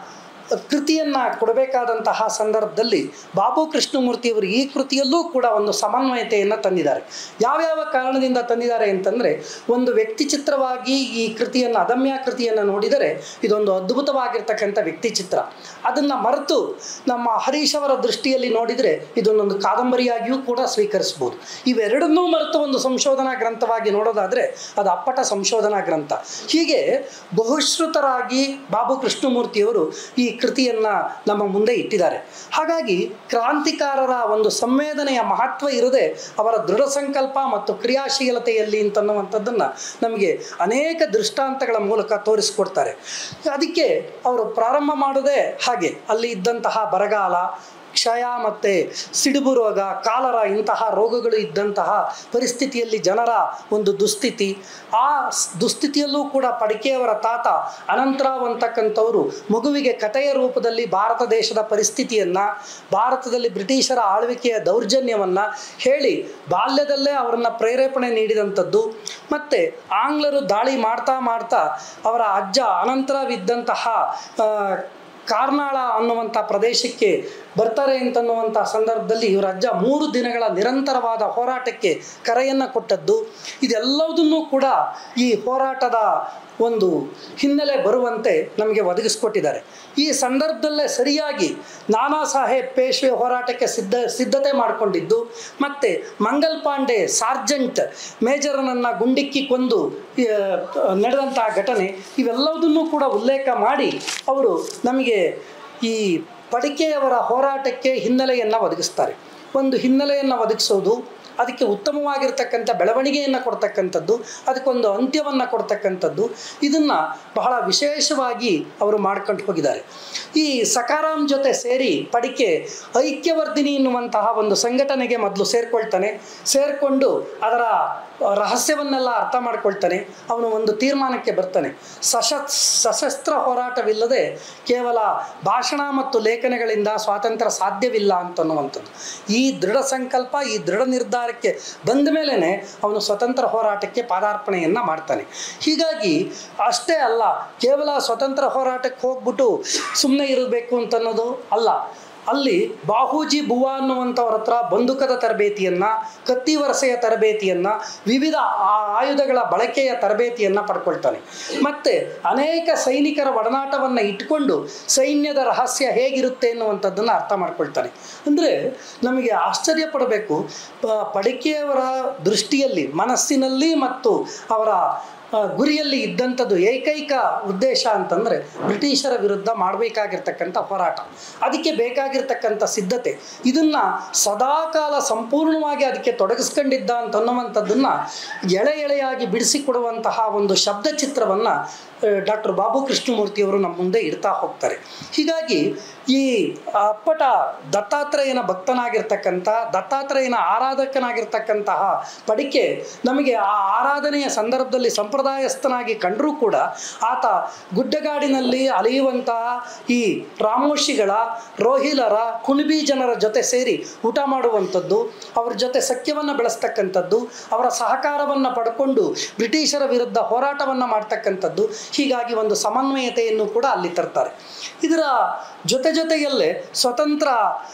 ಕೃತಿಯನ್ನು ಕೊಡಬೇಕಾದಂತಹ ಸಂದರ್ಭದಲ್ಲಿ ಬಾಬು ಕೃಷ್ಣಮೂರ್ತಿಯವರು ಈ ಕೃತಿಯಲ್ಲೂ ಕೂಡ ಒಂದು ಸಮನ್ವಯತೆಯನ್ನು ತಂದಿದ್ದಾರೆ ಯಾವ್ಯಾವ ಕಾರಣದಿಂದ ತಂದಿದ್ದಾರೆ ಅಂತಂದರೆ ಒಂದು ವ್ಯಕ್ತಿ ಚಿತ್ರವಾಗಿ ಈ ಕೃತಿಯನ್ನು ಅದಮ್ಯ ಕೃತಿಯನ್ನು ನೋಡಿದರೆ ಇದೊಂದು ಅದ್ಭುತವಾಗಿರ್ತಕ್ಕಂಥ ವ್ಯಕ್ತಿ ಚಿತ್ರ ಅದನ್ನು ಮರೆತು ನಮ್ಮ ಹರೀಶ್ ಅವರ ದೃಷ್ಟಿಯಲ್ಲಿ ನೋಡಿದರೆ ಇದನ್ನೊಂದು ಕಾದಂಬರಿಯಾಗಿಯೂ ಕೂಡ ಸ್ವೀಕರಿಸ್ಬೋದು ಇವೆರಡನ್ನೂ ಮರೆತು ಒಂದು ಸಂಶೋಧನಾ ಗ್ರಂಥವಾಗಿ ನೋಡೋದಾದರೆ ಅದು ಅಪ್ಪಟ ಸಂಶೋಧನಾ ಗ್ರಂಥ ಹೀಗೆ ಬಹುಶ್ರುತರಾಗಿ ಬಾಬು ಕೃಷ್ಣಮೂರ್ತಿಯವರು ಈ ಕೃತಿಯನ್ನು ನಮ್ಮ ಮುಂದೆ ಇಟ್ಟಿದ್ದಾರೆ ಹಾಗಾಗಿ ಕ್ರಾಂತಿಕಾರರ ಒಂದು ಸಂವೇದನೆಯ ಮಹತ್ವ ಇರದೆ ಅವರ ದೃಢ ಸಂಕಲ್ಪ ಮತ್ತು ಕ್ರಿಯಾಶೀಲತೆಯಲ್ಲಿ ಅಂತನ್ನುವಂಥದ್ದನ್ನು ನಮಗೆ ಅನೇಕ ದೃಷ್ಟಾಂತಗಳ ಮೂಲಕ ತೋರಿಸ್ಕೊಡ್ತಾರೆ ಅದಕ್ಕೆ ಅವರು ಪ್ರಾರಂಭ ಮಾಡೋದೇ ಹಾಗೆ ಅಲ್ಲಿ ಇದ್ದಂತಹ ಬರಗಾಲ ಕ್ಷಯ ಮತ್ತು ಸಿಡುಬು ರೋಗ ಕಾಲರ ಇಂತಹ ರೋಗಗಳು ಇದ್ದಂತಹ ಪರಿಸ್ಥಿತಿಯಲ್ಲಿ ಜನರ ಒಂದು ದುಸ್ಥಿತಿ ಆ ಸ್- ದುಸ್ಥಿತಿಯಲ್ಲೂ ಕೂಡ ಪಡಿಕೆಯವರ ತಾತ ಅನಂತರಾವ್ ಅಂತಕ್ಕಂಥವರು ಮಗುವಿಗೆ ಕಥೆಯ ರೂಪದಲ್ಲಿ ಭಾರತ ದೇಶದ ಪರಿಸ್ಥಿತಿಯನ್ನು ಭಾರತದಲ್ಲಿ ಬ್ರಿಟಿಷರ ಆಳ್ವಿಕೆಯ ದೌರ್ಜನ್ಯವನ್ನು ಹೇಳಿ ಬಾಲ್ಯದಲ್ಲೇ ಅವರನ್ನು ಪ್ರೇರೇಪಣೆ ನೀಡಿದಂಥದ್ದು ಮತ್ತು ಆಂಗ್ಲರು ದಾಳಿ ಮಾಡ್ತಾ ಮಾಡ್ತಾ ಅವರ ಅಜ್ಜ ಅನಂತರಾವ್ ಇದ್ದಂತಹ ಆ, ಕಾರ್ನಾಳ ಅನ್ನುವಂಥ ಪ್ರದೇಶಕ್ಕೆ ಬರ್ತಾರೆ ಅಂತನ್ನುವಂಥ ಸಂದರ್ಭದಲ್ಲಿ ಇವರ ಅಜ್ಜ ಮೂರು ದಿನಗಳ ನಿರಂತರವಾದ ಹೋರಾಟಕ್ಕೆ ಕರೆಯನ್ನು ಕೊಟ್ಟದ್ದು ಇದೆಲ್ಲವುದನ್ನು ಕೂಡ ಈ ಹೋರಾಟದ ಒಂದು ಹಿನ್ನೆಲೆ ಬರುವಂತೆ ನಮಗೆ ಒದಗಿಸ್ಕೊಟ್ಟಿದ್ದಾರೆ ಈ ಸಂದರ್ಭದಲ್ಲೇ ಸರಿಯಾಗಿ ನಾನಾ ಸಾಹೇಬ್ ಪೇಶ್ವೆ ಹೋರಾಟಕ್ಕೆ ಸಿದ್ಧ ಸಿದ್ಧತೆ ಮಾಡಿಕೊಂಡಿದ್ದು ಮತ್ತು ಮಂಗಲ್ ಪಾಂಡೆ ಸಾರ್ಜೆಂಟ್ ಮೇಜರನನ್ನು ಗುಂಡಿಕ್ಕಿ ಕೊಂದು ಆ, ನಡೆದಂತಹ ಘಟನೆ ಇವೆಲ್ಲವುದನ್ನು ಕೂಡ ಉಲ್ಲೇಖ ಮಾಡಿ ಅವರು ನಮಗೆ ಈ ಪಡಿಕೆಯವರ ಹೋರಾಟಕ್ಕೆ ಹಿನ್ನೆಲೆಯನ್ನು ಒದಗಿಸ್ತಾರೆ ಒಂದು ಹಿನ್ನೆಲೆಯನ್ನು ಒದಗಿಸೋದು ಅದಕ್ಕೆ ಉತ್ತಮವಾಗಿರ್ತಕ್ಕಂಥ ಬೆಳವಣಿಗೆಯನ್ನು ಕೊಡ್ತಕ್ಕಂಥದ್ದು ಅದಕ್ಕೊಂದು ಅಂತ್ಯವನ್ನು ಕೊಡ್ತಕ್ಕಂಥದ್ದು ಇದನ್ನು ಬಹಳ ವಿಶೇಷವಾಗಿ ಅವರು ಮಾಡ್ಕೊಂಡು ಹೋಗಿದ್ದಾರೆ ಈ ಸಕಾರಾಮ್ ಜೊತೆ ಸೇರಿ ಪಡಿಕೆ ಐಕ್ಯವರ್ಧಿನಿ ಎನ್ನುವಂತಹ ಒಂದು ಸಂಘಟನೆಗೆ ಮೊದಲು ಸೇರ್ಕೊಳ್ತಾನೆ ಸೇರಿಕೊಂಡು ಅದರ ರಹಸ್ಯವನ್ನೆಲ್ಲ ಅರ್ಥ ಮಾಡ್ಕೊಳ್ತಾನೆ ಅವನು ಒಂದು ತೀರ್ಮಾನಕ್ಕೆ ಬರ್ತಾನೆ ಸಶಸ್ ಸಶಸ್ತ್ರ ಹೋರಾಟವಿಲ್ಲದೆ ಕೇವಲ ಭಾಷಣ ಮತ್ತು ಲೇಖನಗಳಿಂದ ಸ್ವಾತಂತ್ರ್ಯ ಸಾಧ್ಯವಿಲ್ಲ ಅಂತನ್ನುವಂಥದ್ದು ಈ ದೃಢ ಸಂಕಲ್ಪ ಈ ದೃಢ ನಿರ್ಧಾರಕ್ಕೆ ಬಂದ ಮೇಲೇ ಅವನು ಸ್ವತಂತ್ರ ಹೋರಾಟಕ್ಕೆ ಪಾದಾರ್ಪಣೆಯನ್ನು ಮಾಡ್ತಾನೆ ಹೀಗಾಗಿ ಅಷ್ಟೇ ಅಲ್ಲ ಕೇವಲ ಸ್ವತಂತ್ರ ಹೋರಾಟಕ್ಕೆ ಹೋಗ್ಬಿಟ್ಟು ಸುಮ್ಮನೆ ಇರಬೇಕು ಅಂತನ್ನೋದು ಅಲ್ಲ ಅಲ್ಲಿ ಬಾಹೂಜಿ ಬುವಾ ಅನ್ನುವಂಥವ್ರ ಹತ್ರ ಬಂದೂಕದ ತರಬೇತಿಯನ್ನು ಕತ್ತಿ ವರಸೆಯ ತರಬೇತಿಯನ್ನು ವಿವಿಧ ಆ- ಆಯುಧಗಳ ಬಳಕೆಯ ತರಬೇತಿಯನ್ನು ಪಡ್ಕೊಳ್ತಾನೆ ಮತ್ತು ಅನೇಕ ಸೈನಿಕರ ಒಡನಾಟವನ್ನು ಇಟ್ಕೊಂಡು ಸೈನ್ಯದ ರಹಸ್ಯ ಹೇಗಿರುತ್ತೆ ಅನ್ನುವಂಥದ್ದನ್ನು ಅರ್ಥ ಮಾಡ್ಕೊಳ್ತಾನೆ ಅಂದರೆ ನಮಗೆ ಆಶ್ಚರ್ಯ ಪಡಬೇಕು ಪ- ಪಡಿಕೆಯವರ ದೃಷ್ಟಿಯಲ್ಲಿ ಮನಸ್ಸಿನಲ್ಲಿ ಮತ್ತು ಅವರ ಆ, ಗುರಿಯಲ್ಲಿ ಇದ್ದಂಥದ್ದು ಏಕೈಕ ಉದ್ದೇಶ ಅಂತಂದರೆ ಬ್ರಿಟಿಷರ ವಿರುದ್ಧ ಮಾಡಬೇಕಾಗಿರ್ತಕ್ಕಂಥ ಹೋರಾಟ ಅದಕ್ಕೆ ಬೇಕಾಗಿರ್ತಕ್ಕಂಥ ಸಿದ್ಧತೆ ಇದನ್ನು ಸದಾಕಾಲ ಸಂಪೂರ್ಣವಾಗಿ ಅದಕ್ಕೆ ತೊಡಗಿಸ್ಕೊಂಡಿದ್ದ ಅಂತನ್ನುವಂಥದ್ದನ್ನು ಎಳೆ ಎಳೆಯಾಗಿ ಬಿಡಿಸಿಕೊಡುವಂತಹ ಒಂದು ಶಬ್ದ ಚಿತ್ರವನ್ನು ಡಾಕ್ಟರ್ ಬಾಬು ಕೃಷ್ಣಮೂರ್ತಿಯವರು ನಮ್ಮ ಮುಂದೆ ಇಡ್ತಾ ಹೋಗ್ತಾರೆ ಹೀಗಾಗಿ ಈ ಅಪ್ಪಟ ದತ್ತಾತ್ರೇಯನ ಭಕ್ತನಾಗಿರ್ತಕ್ಕಂಥ ದತ್ತಾತ್ರೇಯನ ಆರಾಧಕನಾಗಿರ್ತಕ್ಕಂತಹ ಪಡಿಕೆ ನಮಗೆ ಆ ಆರಾಧನೆಯ ಸಂದರ್ಭದಲ್ಲಿ ಸಂಪ್ರದಾಯಸ್ಥನಾಗಿ ಕಂಡರೂ ಕೂಡ ಆತ ಗುಡ್ಡಗಾಡಿನಲ್ಲಿ ಅಲೆಯುವಂತಹ ಈ ರಾಮೋಶಿಗಳ ರೋಹಿಲರ ಕುಣಿಬಿ ಜನರ ಜೊತೆ ಸೇರಿ ಊಟ ಮಾಡುವಂಥದ್ದು ಅವರ ಜೊತೆ ಸಖ್ಯವನ್ನು ಬೆಳೆಸ್ತಕ್ಕಂಥದ್ದು ಅವರ ಸಹಕಾರವನ್ನು ಪಡ್ಕೊಂಡು ಬ್ರಿಟಿಷರ ವಿರುದ್ಧ ಹೋರಾಟವನ್ನು ಮಾಡ್ತಕ್ಕಂಥದ್ದು ಹೀಗಾಗಿ ಒಂದು ಸಮನ್ವಯತೆಯನ್ನು ಕೂಡ ಅಲ್ಲಿ ತರ್ತಾರೆ ಇದರ ಜೊತೆ ಜೊತೆಯಲ್ಲೇ ಸ್ವತಂತ್ರ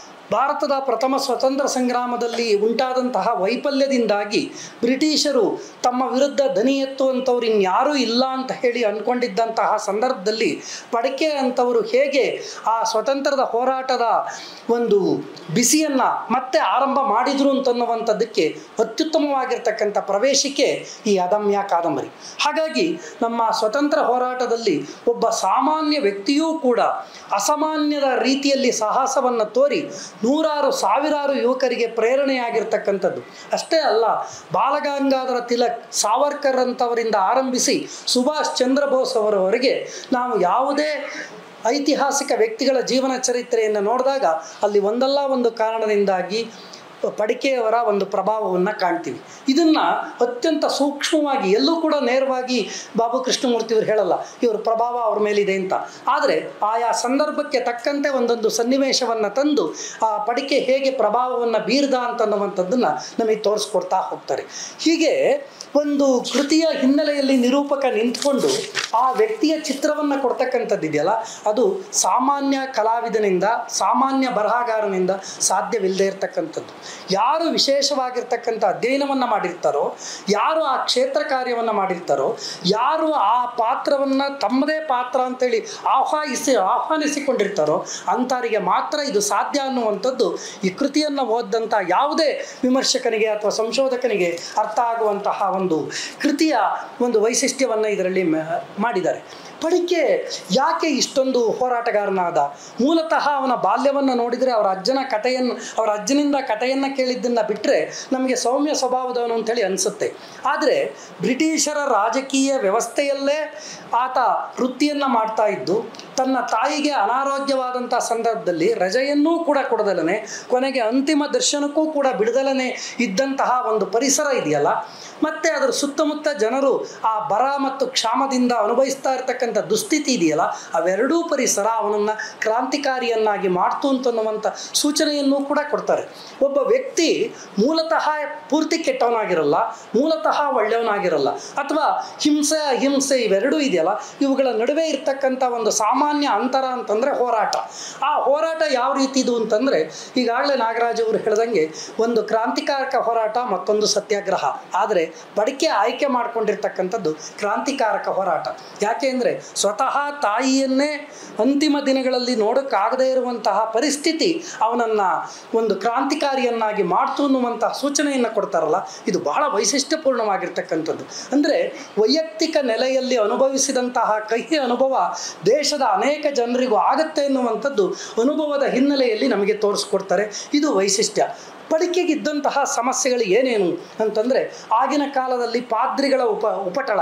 ಭಾರತದ ಪ್ರಥಮ ಸ್ವತಂತ್ರ ಸಂಗ್ರಾಮದಲ್ಲಿ ಉಂಟಾದಂತಹ ವೈಫಲ್ಯದಿಂದಾಗಿ ಬ್ರಿಟಿಷರು ತಮ್ಮ ವಿರುದ್ಧ ದನಿ ಎತ್ತುವಂಥವ್ರು ಇನ್ಯಾರೂ ಇಲ್ಲ ಅಂತ ಹೇಳಿ ಅಂದ್ಕೊಂಡಿದ್ದಂತಹ ಸಂದರ್ಭದಲ್ಲಿ ಪಡಕೆ ಅಂತವರು ಹೇಗೆ ಆ ಸ್ವತಂತ್ರದ ಹೋರಾಟದ ಒಂದು ಬಿಸಿಯನ್ನು ಮತ್ತೆ ಆರಂಭ ಮಾಡಿದರು ಅಂತನ್ನುವಂಥದ್ದಕ್ಕೆ ಅತ್ಯುತ್ತಮವಾಗಿರ್ತಕ್ಕಂಥ ಪ್ರವೇಶಿಕೆ ಈ ಅದಮ್ಯ ಕಾದಂಬರಿ ಹಾಗಾಗಿ ನಮ್ಮ ಸ್ವತಂತ್ರ ಹೋರಾಟದಲ್ಲಿ ಒಬ್ಬ ಸಾಮಾನ್ಯ ವ್ಯಕ್ತಿಯೂ ಕೂಡ ಅಸಾಮಾನ್ಯದ ರೀತಿಯಲ್ಲಿ ಸಾಹಸವನ್ನು ತೋರಿ ನೂರಾರು ಸಾವಿರಾರು ಯುವಕರಿಗೆ ಪ್ರೇರಣೆಯಾಗಿರ್ತಕ್ಕಂಥದ್ದು ಅಷ್ಟೇ ಅಲ್ಲ ಬಾಲಗಂಗಾಧರ ತಿಲಕ್ ಸಾವರ್ಕರ್ ಅಂತವರಿಂದ ಆರಂಭಿಸಿ ಸುಭಾಷ್ ಚಂದ್ರ ಬೋಸ್ ಅವರವರೆಗೆ ನಾವು ಯಾವುದೇ ಐತಿಹಾಸಿಕ ವ್ಯಕ್ತಿಗಳ ಜೀವನ ಚರಿತ್ರೆಯನ್ನು ನೋಡಿದಾಗ ಅಲ್ಲಿ ಒಂದಲ್ಲ ಒಂದು ಕಾರಣದಿಂದಾಗಿ ಪಡಿಕೆಯವರ ಒಂದು ಪ್ರಭಾವವನ್ನು ಕಾಣ್ತೀವಿ ಇದನ್ನು ಅತ್ಯಂತ ಸೂಕ್ಷ್ಮವಾಗಿ ಎಲ್ಲೂ ಕೂಡ ನೇರವಾಗಿ ಬಾಬು ಕೃಷ್ಣಮೂರ್ತಿಯವರು ಹೇಳಲ್ಲ ಇವ್ರ ಪ್ರಭಾವ ಅವ್ರ ಮೇಲಿದೆ ಅಂತ ಆದರೆ ಆಯಾ ಸಂದರ್ಭಕ್ಕೆ ತಕ್ಕಂತೆ ಒಂದೊಂದು ಸನ್ನಿವೇಶವನ್ನು ತಂದು ಆ ಪಡಿಕೆ ಹೇಗೆ ಪ್ರಭಾವವನ್ನು ಬೀರ್ದ ಅಂತನ್ನುವಂಥದ್ದನ್ನು ನಮಗೆ ತೋರಿಸ್ಕೊಡ್ತಾ ಹೋಗ್ತಾರೆ ಹೀಗೆ ಒಂದು ಕೃತಿಯ ಹಿನ್ನೆಲೆಯಲ್ಲಿ ನಿರೂಪಕ ನಿಂತ್ಕೊಂಡು ಆ ವ್ಯಕ್ತಿಯ ಚಿತ್ರವನ್ನು ಕೊಡ್ತಕ್ಕಂಥದ್ದಿದೆಯಲ್ಲ ಅದು ಸಾಮಾನ್ಯ ಕಲಾವಿದನಿಂದ ಸಾಮಾನ್ಯ ಬರಹಗಾರನಿಂದ ಸಾಧ್ಯವಿಲ್ಲದೆ ಇರತಕ್ಕಂಥದ್ದು ಯಾರು ವಿಶೇಷವಾಗಿರ್ತಕ್ಕಂಥ ಅಧ್ಯಯನವನ್ನು ಮಾಡಿರ್ತಾರೋ ಯಾರು ಆ ಕ್ಷೇತ್ರ ಕಾರ್ಯವನ್ನು ಮಾಡಿರ್ತಾರೋ ಯಾರು ಆ ಪಾತ್ರವನ್ನು ತಮ್ಮದೇ ಪಾತ್ರ ಅಂತೇಳಿ ಆಹ್ವಾನಿಸಿ ಆಹ್ವಾನಿಸಿಕೊಂಡಿರ್ತಾರೋ ಅಂಥವರಿಗೆ ಮಾತ್ರ ಇದು ಸಾಧ್ಯ ಅನ್ನುವಂಥದ್ದು ಈ ಕೃತಿಯನ್ನು ಓದಿದಂಥ ಯಾವುದೇ ವಿಮರ್ಶಕನಿಗೆ ಅಥವಾ ಸಂಶೋಧಕನಿಗೆ ಅರ್ಥ ಆಗುವಂತಹ ಒಂದು ಕೃತಿಯ ಒಂದು ವೈಶಿಷ್ಟ್ಯವನ್ನು ಇದರಲ್ಲಿ ಮ- ಮಾಡಿದ್ದಾರೆ ಪಡಿಕೆ ಯಾಕೆ ಇಷ್ಟೊಂದು ಹೋರಾಟಗಾರನಾದ ಮೂಲತಃ ಅವನ ಬಾಲ್ಯವನ್ನು ನೋಡಿದರೆ ಅವರ ಅಜ್ಜನ ಕಥೆಯನ್ನು ಅವರ ಅಜ್ಜನಿಂದ ಕಥೆಯನ್ನು ಕೇಳಿದ್ದನ್ನು ಬಿಟ್ಟರೆ ನಮಗೆ ಸೌಮ್ಯ ಸ್ವಭಾವದವನು ಅಂತೇಳಿ ಅನಿಸುತ್ತೆ ಆದರೆ ಬ್ರಿಟಿಷರ ರಾಜಕೀಯ ವ್ಯವಸ್ಥೆಯಲ್ಲೇ ಆತ ವೃತ್ತಿಯನ್ನು ಮಾಡ್ತಾ ಇದ್ದು ತನ್ನ ತಾಯಿಗೆ ಅನಾರೋಗ್ಯವಾದಂಥ ಸಂದರ್ಭದಲ್ಲಿ ರಜೆಯನ್ನೂ ಕೂಡ ಕೊಡದಲನೆ ಕೊನೆಗೆ ಅಂತಿಮ ದರ್ಶನಕ್ಕೂ ಕೂಡ ಬಿಡದಲನೆ ಇದ್ದಂತಹ ಒಂದು ಪರಿಸರ ಇದೆಯಲ್ಲ ಮತ್ತು ಅದರ ಸುತ್ತಮುತ್ತ ಜನರು ಆ ಬರ ಮತ್ತು ಕ್ಷಾಮದಿಂದ ಅನುಭವಿಸ್ತಾ ಇರ್ತಕ್ಕಂಥ ದುಸ್ಥಿತಿ ಇದೆಯಲ್ಲ ಅವೆರಡೂ ಪರಿಸರ ಅವನನ್ನು ಕ್ರಾಂತಿಕಾರಿಯನ್ನಾಗಿ ಮಾಡ್ತು ಅಂತನ್ನುವಂಥ ಸೂಚನೆಯನ್ನು ಕೂಡ ಕೊಡ್ತಾರೆ ಒಬ್ಬ ವ್ಯಕ್ತಿ ಮೂಲತಃ ಪೂರ್ತಿ ಕೆಟ್ಟವನಾಗಿರಲ್ಲ ಮೂಲತಃ ಒಳ್ಳೆಯವನಾಗಿರಲ್ಲ ಅಥವಾ ಹಿಂಸೆ ಅಹಿಂಸೆ ಇವೆರಡೂ ಇದೆಯಲ್ಲ ಇವುಗಳ ನಡುವೆ ಇರ್ತಕ್ಕಂಥ ಒಂದು ಸಾಮಾನ್ಯ ಅಂತರ ಅಂತಂದರೆ ಹೋರಾಟ ಆ ಹೋರಾಟ ಯಾವ ರೀತಿದು ಅಂತಂದರೆ ಈಗಾಗಲೇ ನಾಗರಾಜ್ ಅವರು ಹೇಳ್ದಂಗೆ ಒಂದು ಕ್ರಾಂತಿಕಾರಕ ಹೋರಾಟ ಮತ್ತೊಂದು ಸತ್ಯಾಗ್ರಹ ಆದರೆ ಬಡಿಕೆ ಆಯ್ಕೆ ಮಾಡ್ಕೊಂಡಿರ್ತಕ್ಕಂಥದ್ದು ಕ್ರಾಂತಿಕಾರಕ ಹೋರಾಟ ಯಾಕೆ ಅಂದರೆ ಸ್ವತಃ ತಾಯಿಯನ್ನೇ ಅಂತಿಮ ದಿನಗಳಲ್ಲಿ ನೋಡೋಕ್ಕಾಗದೇ ಇರುವಂತಹ ಪರಿಸ್ಥಿತಿ ಅವನನ್ನು ಒಂದು ಕ್ರಾಂತಿಕಾರಿಯನ್ನಾಗಿ ಮಾಡ್ತು ಅನ್ನುವಂತಹ ಸೂಚನೆಯನ್ನು ಕೊಡ್ತಾರಲ್ಲ ಇದು ಬಹಳ ವೈಶಿಷ್ಟ್ಯಪೂರ್ಣವಾಗಿರ್ತಕ್ಕಂಥದ್ದು ಅಂದರೆ ವೈಯಕ್ತಿಕ ನೆಲೆಯಲ್ಲಿ ಅನುಭವಿಸಿದಂತಹ ಕಹಿ ಅನುಭವ ದೇಶದ ಅನೇಕ ಜನರಿಗೂ ಆಗತ್ತೆ ಎನ್ನುವಂಥದ್ದು ಅನುಭವದ ಹಿನ್ನೆಲೆಯಲ್ಲಿ ನಮಗೆ ತೋರಿಸ್ಕೊಡ್ತಾರೆ ಇದು ವೈಶಿಷ್ಟ್ಯ ಪಡಿಕೆಗಿದ್ದಂತಹ ಸಮಸ್ಯೆಗಳು ಏನೇನು ಅಂತಂದರೆ ಆಗಿನ ಕಾಲದಲ್ಲಿ ಪಾದ್ರಿಗಳ ಉಪ ಉಪಟಳ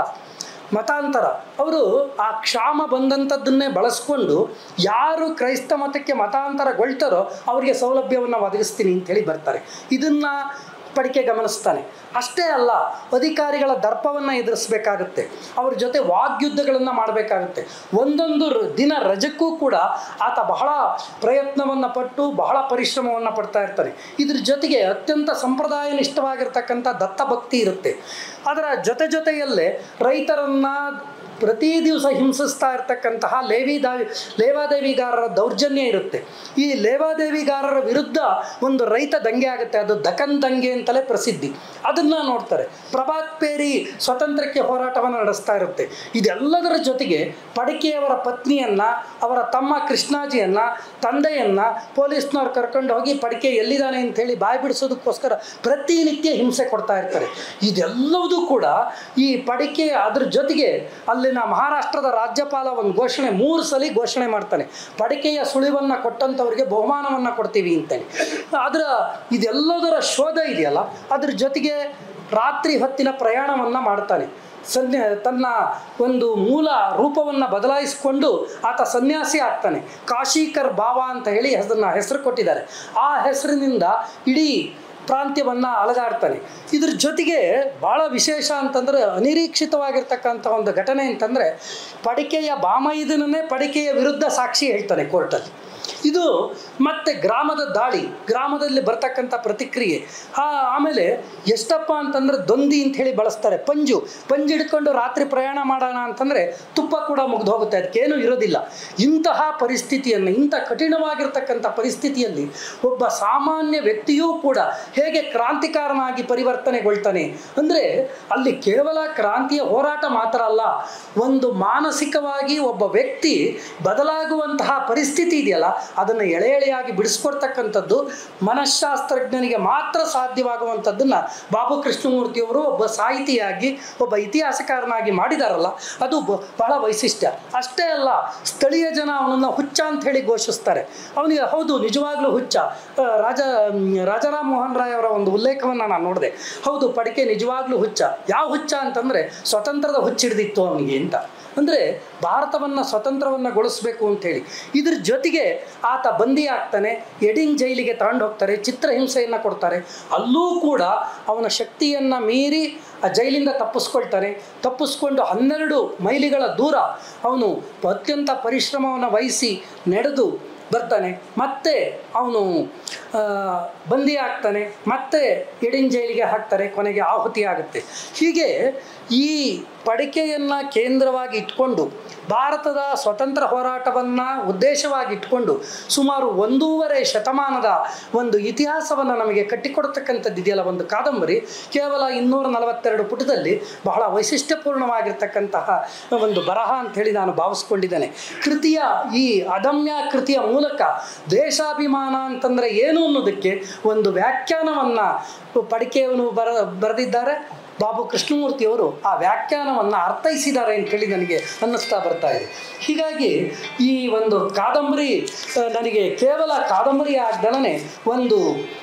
ಮತಾಂತರ ಅವರು ಆ ಕ್ಷಾಮ ಬಂದಂಥದ್ದನ್ನೇ ಬಳಸ್ಕೊಂಡು ಯಾರು ಕ್ರೈಸ್ತ ಮತಕ್ಕೆ ಮತಾಂತರಗೊಳ್ತಾರೋ ಅವರಿಗೆ ಸೌಲಭ್ಯವನ್ನು ಒದಗಿಸ್ತೀನಿ ಅಂತೇಳಿ ಬರ್ತಾರೆ ಇದನ್ನು ಪಡಿಕೆ ಗಮನಿಸ್ತಾನೆ ಅಷ್ಟೇ ಅಲ್ಲ ಅಧಿಕಾರಿಗಳ ದರ್ಪವನ್ನು ಎದುರಿಸಬೇಕಾಗುತ್ತೆ ಅವ್ರ ಜೊತೆ ವಾಗ್ಯುದ್ಧಗಳನ್ನು ಮಾಡಬೇಕಾಗುತ್ತೆ ಒಂದೊಂದು ರ- ದಿನ ರಜಕ್ಕೂ ಕೂಡ ಆತ ಬಹಳ ಪ್ರಯತ್ನವನ್ನು ಪಟ್ಟು ಬಹಳ ಪರಿಶ್ರಮವನ್ನು ಪಡ್ತಾ ಇರ್ತಾನೆ ಇದ್ರ ಜೊತೆಗೆ ಅತ್ಯಂತ ಸಂಪ್ರದಾಯನಿಷ್ಠವಾಗಿರ್ತಕ್ಕಂಥ ದತ್ತಭಕ್ತಿ ಇರುತ್ತೆ ಅದರ ಜೊತೆ ಜೊತೆಯಲ್ಲೇ ರೈತರನ್ನು ಪ್ರತಿ ದಿವಸ ಹಿಂಸಿಸ್ತಾ ಇರ್ತಕ್ಕಂತಹ ಲೇವಿದಾವಿ ಲೇವಾದೇವಿಗಾರರ ದೌರ್ಜನ್ಯ ಇರುತ್ತೆ ಈ ಲೇವಾದೇವಿಗಾರರ ವಿರುದ್ಧ ಒಂದು ರೈತ ದಂಗೆ ಆಗುತ್ತೆ ಅದು ದಖನ್ ದಂಗೆ ಅಂತಲೇ ಪ್ರಸಿದ್ಧಿ ಅದನ್ನು ನೋಡ್ತಾರೆ ಪ್ರಭಾತ್ ಪೇರಿ ಸ್ವತಂತ್ರಕ್ಕೆ ಹೋರಾಟವನ್ನು ನಡೆಸ್ತಾ ಇರುತ್ತೆ ಇದೆಲ್ಲದರ ಜೊತೆಗೆ ಪಡಿಕೆಯವರ ಪತ್ನಿಯನ್ನು ಅವರ ತಮ್ಮ ಕೃಷ್ಣಾಜಿಯನ್ನು ತಂದೆಯನ್ನು ಪೊಲೀಸ್ನವ್ರು ಕರ್ಕೊಂಡು ಹೋಗಿ ಪಡಿಕೆ ಎಲ್ಲಿದ್ದಾನೆ ಅಂತೇಳಿ ಬಾಯಿ ಬಿಡಿಸೋದಕ್ಕೋಸ್ಕರ ಪ್ರತಿನಿತ್ಯ ಹಿಂಸೆ ಕೊಡ್ತಾ ಇರ್ತಾರೆ ಇದೆಲ್ಲವೂ ಕೂಡ ಈ ಪಡಿಕೆ ಅದ್ರ ಜೊತೆಗೆ ಅಲ್ಲಿನ ಮಹಾರಾಷ್ಟ್ರದ ರಾಜ್ಯಪಾಲ ಒಂದು ಘೋಷಣೆ ಮೂರು ಸಲ ಘೋಷಣೆ ಮಾಡ್ತಾನೆ ಪಡಿಕೆಯ ಸುಳಿವನ್ನು ಕೊಟ್ಟಂಥವ್ರಿಗೆ ಬಹುಮಾನವನ್ನು ಕೊಡ್ತೀವಿ ಅಂತೇಳಿ ಅದರ ಇದೆಲ್ಲದರ ಶೋಧ ಇದೆಯಲ್ಲ ಅದ್ರ ಜೊತೆಗೆ ರಾತ್ರಿ ಹೊತ್ತಿನ ಪ್ರಯಾಣವನ್ನು ಮಾಡ್ತಾನೆ ಸನ್ಯ ತನ್ನ ಒಂದು ಮೂಲ ರೂಪವನ್ನು ಬದಲಾಯಿಸಿಕೊಂಡು ಆತ ಸನ್ಯಾಸಿ ಆಗ್ತಾನೆ ಕಾಶೀಕರ್ ಬಾವ ಅಂತ ಹೇಳಿ ಅದನ್ನು ಹೆಸರು ಕೊಟ್ಟಿದ್ದಾರೆ ಆ ಹೆಸರಿನಿಂದ ಇಡೀ ಪ್ರಾಂತ್ಯವನ್ನು ಅಲಗಾಡ್ತಾನೆ ಇದ್ರ ಜೊತೆಗೆ ಭಾಳ ವಿಶೇಷ ಅಂತಂದ್ರೆ ಅನಿರೀಕ್ಷಿತವಾಗಿರ್ತಕ್ಕಂಥ ಒಂದು ಘಟನೆ ಅಂತಂದರೆ ಪಡಿಕೆಯ ಬಾಮೈದನನ್ನೇ ಪಡಿಕೆಯ ವಿರುದ್ಧ ಸಾಕ್ಷಿ ಹೇಳ್ತಾನೆ ಕೋರ್ಟಲ್ಲಿ ಇದು ಮತ್ತೆ ಗ್ರಾಮದ ದಾಳಿ ಗ್ರಾಮದಲ್ಲಿ ಬರ್ತಕ್ಕಂಥ ಪ್ರತಿಕ್ರಿಯೆ ಆ ಆಮೇಲೆ ಎಷ್ಟಪ್ಪ ಅಂತಂದ್ರೆ ದೊಂದಿ ಅಂತ ಹೇಳಿ ಬಳಸ್ತಾರೆ ಪಂಜು ಪಂಜು ಹಿಡ್ಕೊಂಡು ರಾತ್ರಿ ಪ್ರಯಾಣ ಮಾಡೋಣ ಅಂತಂದರೆ ತುಪ್ಪ ಕೂಡ ಮುಗ್ದು ಹೋಗುತ್ತೆ ಅದಕ್ಕೇನು ಇರೋದಿಲ್ಲ ಇಂತಹ ಪರಿಸ್ಥಿತಿಯನ್ನು ಇಂಥ ಕಠಿಣವಾಗಿರ್ತಕ್ಕಂಥ ಪರಿಸ್ಥಿತಿಯಲ್ಲಿ ಒಬ್ಬ ಸಾಮಾನ್ಯ ವ್ಯಕ್ತಿಯೂ ಕೂಡ ಹೇಗೆ ಕ್ರಾಂತಿಕಾರನಾಗಿ ಪರಿವರ್ತನೆಗೊಳ್ತಾನೆ ಅಂದರೆ ಅಲ್ಲಿ ಕೇವಲ ಕ್ರಾಂತಿಯ ಹೋರಾಟ ಮಾತ್ರ ಅಲ್ಲ ಒಂದು ಮಾನಸಿಕವಾಗಿ ಒಬ್ಬ ವ್ಯಕ್ತಿ ಬದಲಾಗುವಂತಹ ಪರಿಸ್ಥಿತಿ ಇದೆಯಲ್ಲ ಅದನ್ನು ಎಳೆ ಎಳೆಯಾಗಿ ಬಿಡಿಸ್ಕೊಡ್ತಕ್ಕಂಥದ್ದು ಮನಃಶಾಸ್ತ್ರಜ್ಞನಿಗೆ ಮಾತ್ರ ಸಾಧ್ಯವಾಗುವಂಥದ್ದನ್ನು ಬಾಬು ಕೃಷ್ಣಮೂರ್ತಿಯವರು ಒಬ್ಬ ಸಾಹಿತಿಯಾಗಿ ಒಬ್ಬ ಇತಿಹಾಸಕಾರನಾಗಿ ಮಾಡಿದಾರಲ್ಲ ಅದು ಬ- ಬಹಳ ವೈಶಿಷ್ಟ್ಯ ಅಷ್ಟೇ ಅಲ್ಲ ಸ್ಥಳೀಯ ಜನ ಅವನನ್ನು ಹುಚ್ಚ ಅಂತ ಹೇಳಿ ಘೋಷಿಸ್ತಾರೆ ಅವನಿಗೆ ಹೌದು ನಿಜವಾಗ್ಲೂ ಹುಚ್ಚ ಆ, ರಾಜ ಮ್, ರಾಜಾರಾಮ್ ಮೋಹನ್ ರಾಯ್ ಅವರ ಒಂದು ಉಲ್ಲೇಖವನ್ನು ನಾನು ನೋಡಿದೆ ಹೌದು ಪಡಿಕೆ ನಿಜವಾಗ್ಲೂ ಹುಚ್ಚ ಯಾವ ಹುಚ್ಚ ಅಂತಂದರೆ ಸ್ವತಂತ್ರದ ಹುಚ್ಚಿಡ್ದಿತ್ತು ಅವನಿಗೆ ಅಂತ ಅಂದರೆ ಭಾರತವನ್ನು ಸ್ವತಂತ್ರವನ್ನು ಗೊಳಿಸಬೇಕು ಅಂತೇಳಿ ಇದ್ರ ಜೊತೆಗೆ ಆತ ಬಂದಿ ಆಗ್ತಾನೆ ಎಡಿನ್ ಜೈಲಿಗೆ ತಗೊಂಡು ಹೋಗ್ತಾರೆ ಚಿತ್ರಹಿಂಸೆಯನ್ನು ಕೊಡ್ತಾರೆ ಅಲ್ಲೂ ಕೂಡ ಅವನ ಶಕ್ತಿಯನ್ನು ಮೀರಿ ಆ ಜೈಲಿಂದ ತಪ್ಪಿಸ್ಕೊಳ್ತಾನೆ ತಪ್ಪಿಸ್ಕೊಂಡು ಹನ್ನೆರಡು ಮೈಲಿಗಳ ದೂರ ಅವನು ಅತ್ಯಂತ ಪರಿಶ್ರಮವನ್ನು ವಹಿಸಿ ನಡೆದು ಬರ್ತಾನೆ ಮತ್ತೆ ಅವನು ಬಂದಿ ಆಗ್ತಾನೆ ಮತ್ತೆ ಎಡಿನ್ ಜೈಲಿಗೆ ಹಾಕ್ತಾರೆ ಕೊನೆಗೆ ಆಹುತಿ ಆಗುತ್ತೆ ಹೀಗೆ ಈ ಪಡಿಕೆಯನ್ನು ಕೇಂದ್ರವಾಗಿ ಇಟ್ಕೊಂಡು ಭಾರತದ ಸ್ವತಂತ್ರ ಹೋರಾಟವನ್ನು ಉದ್ದೇಶವಾಗಿ ಇಟ್ಕೊಂಡು ಸುಮಾರು ಒಂದೂವರೆ ಶತಮಾನದ ಒಂದು ಇತಿಹಾಸವನ್ನು ನಮಗೆ ಕಟ್ಟಿಕೊಡ್ತಕ್ಕಂಥದ್ದು ಇದೆಯಲ್ಲ ಒಂದು ಕಾದಂಬರಿ ಕೇವಲ ಇನ್ನೂರ ನಲವತ್ತೆರಡು ಪುಟದಲ್ಲಿ ಬಹಳ ವೈಶಿಷ್ಟ್ಯಪೂರ್ಣವಾಗಿರ್ತಕ್ಕಂತಹ ಒಂದು ಬರಹ ಅಂಥೇಳಿ ನಾನು ಭಾವಿಸ್ಕೊಂಡಿದ್ದೇನೆ ಕೃತಿಯ ಈ ಅದಮ್ಯ ಕೃತಿಯ ಮೂಲಕ ದೇಶಾಭಿಮಾನ ಅಂತಂದರೆ ಏನು ಅನ್ನೋದಕ್ಕೆ ಒಂದು ವ್ಯಾಖ್ಯಾನವನ್ನು ಪಡಿಕೆಯವನು ಬರ ಬರೆದಿದ್ದಾರೆ ಬಾಬು ಕೃಷ್ಣಮೂರ್ತಿಯವರು ಆ ವ್ಯಾಖ್ಯಾನವನ್ನು ಅರ್ಥೈಸಿದ್ದಾರೆ ಅಂತೇಳಿ ನನಗೆ ಅನ್ನಿಸ್ತಾ ಬರ್ತಾ ಇದೆ ಹೀಗಾಗಿ ಈ ಒಂದು ಕಾದಂಬರಿ ಆ, ನನಗೆ ಕೇವಲ ಕಾದಂಬರಿ ಆಗ್ದಲೇ ಒಂದು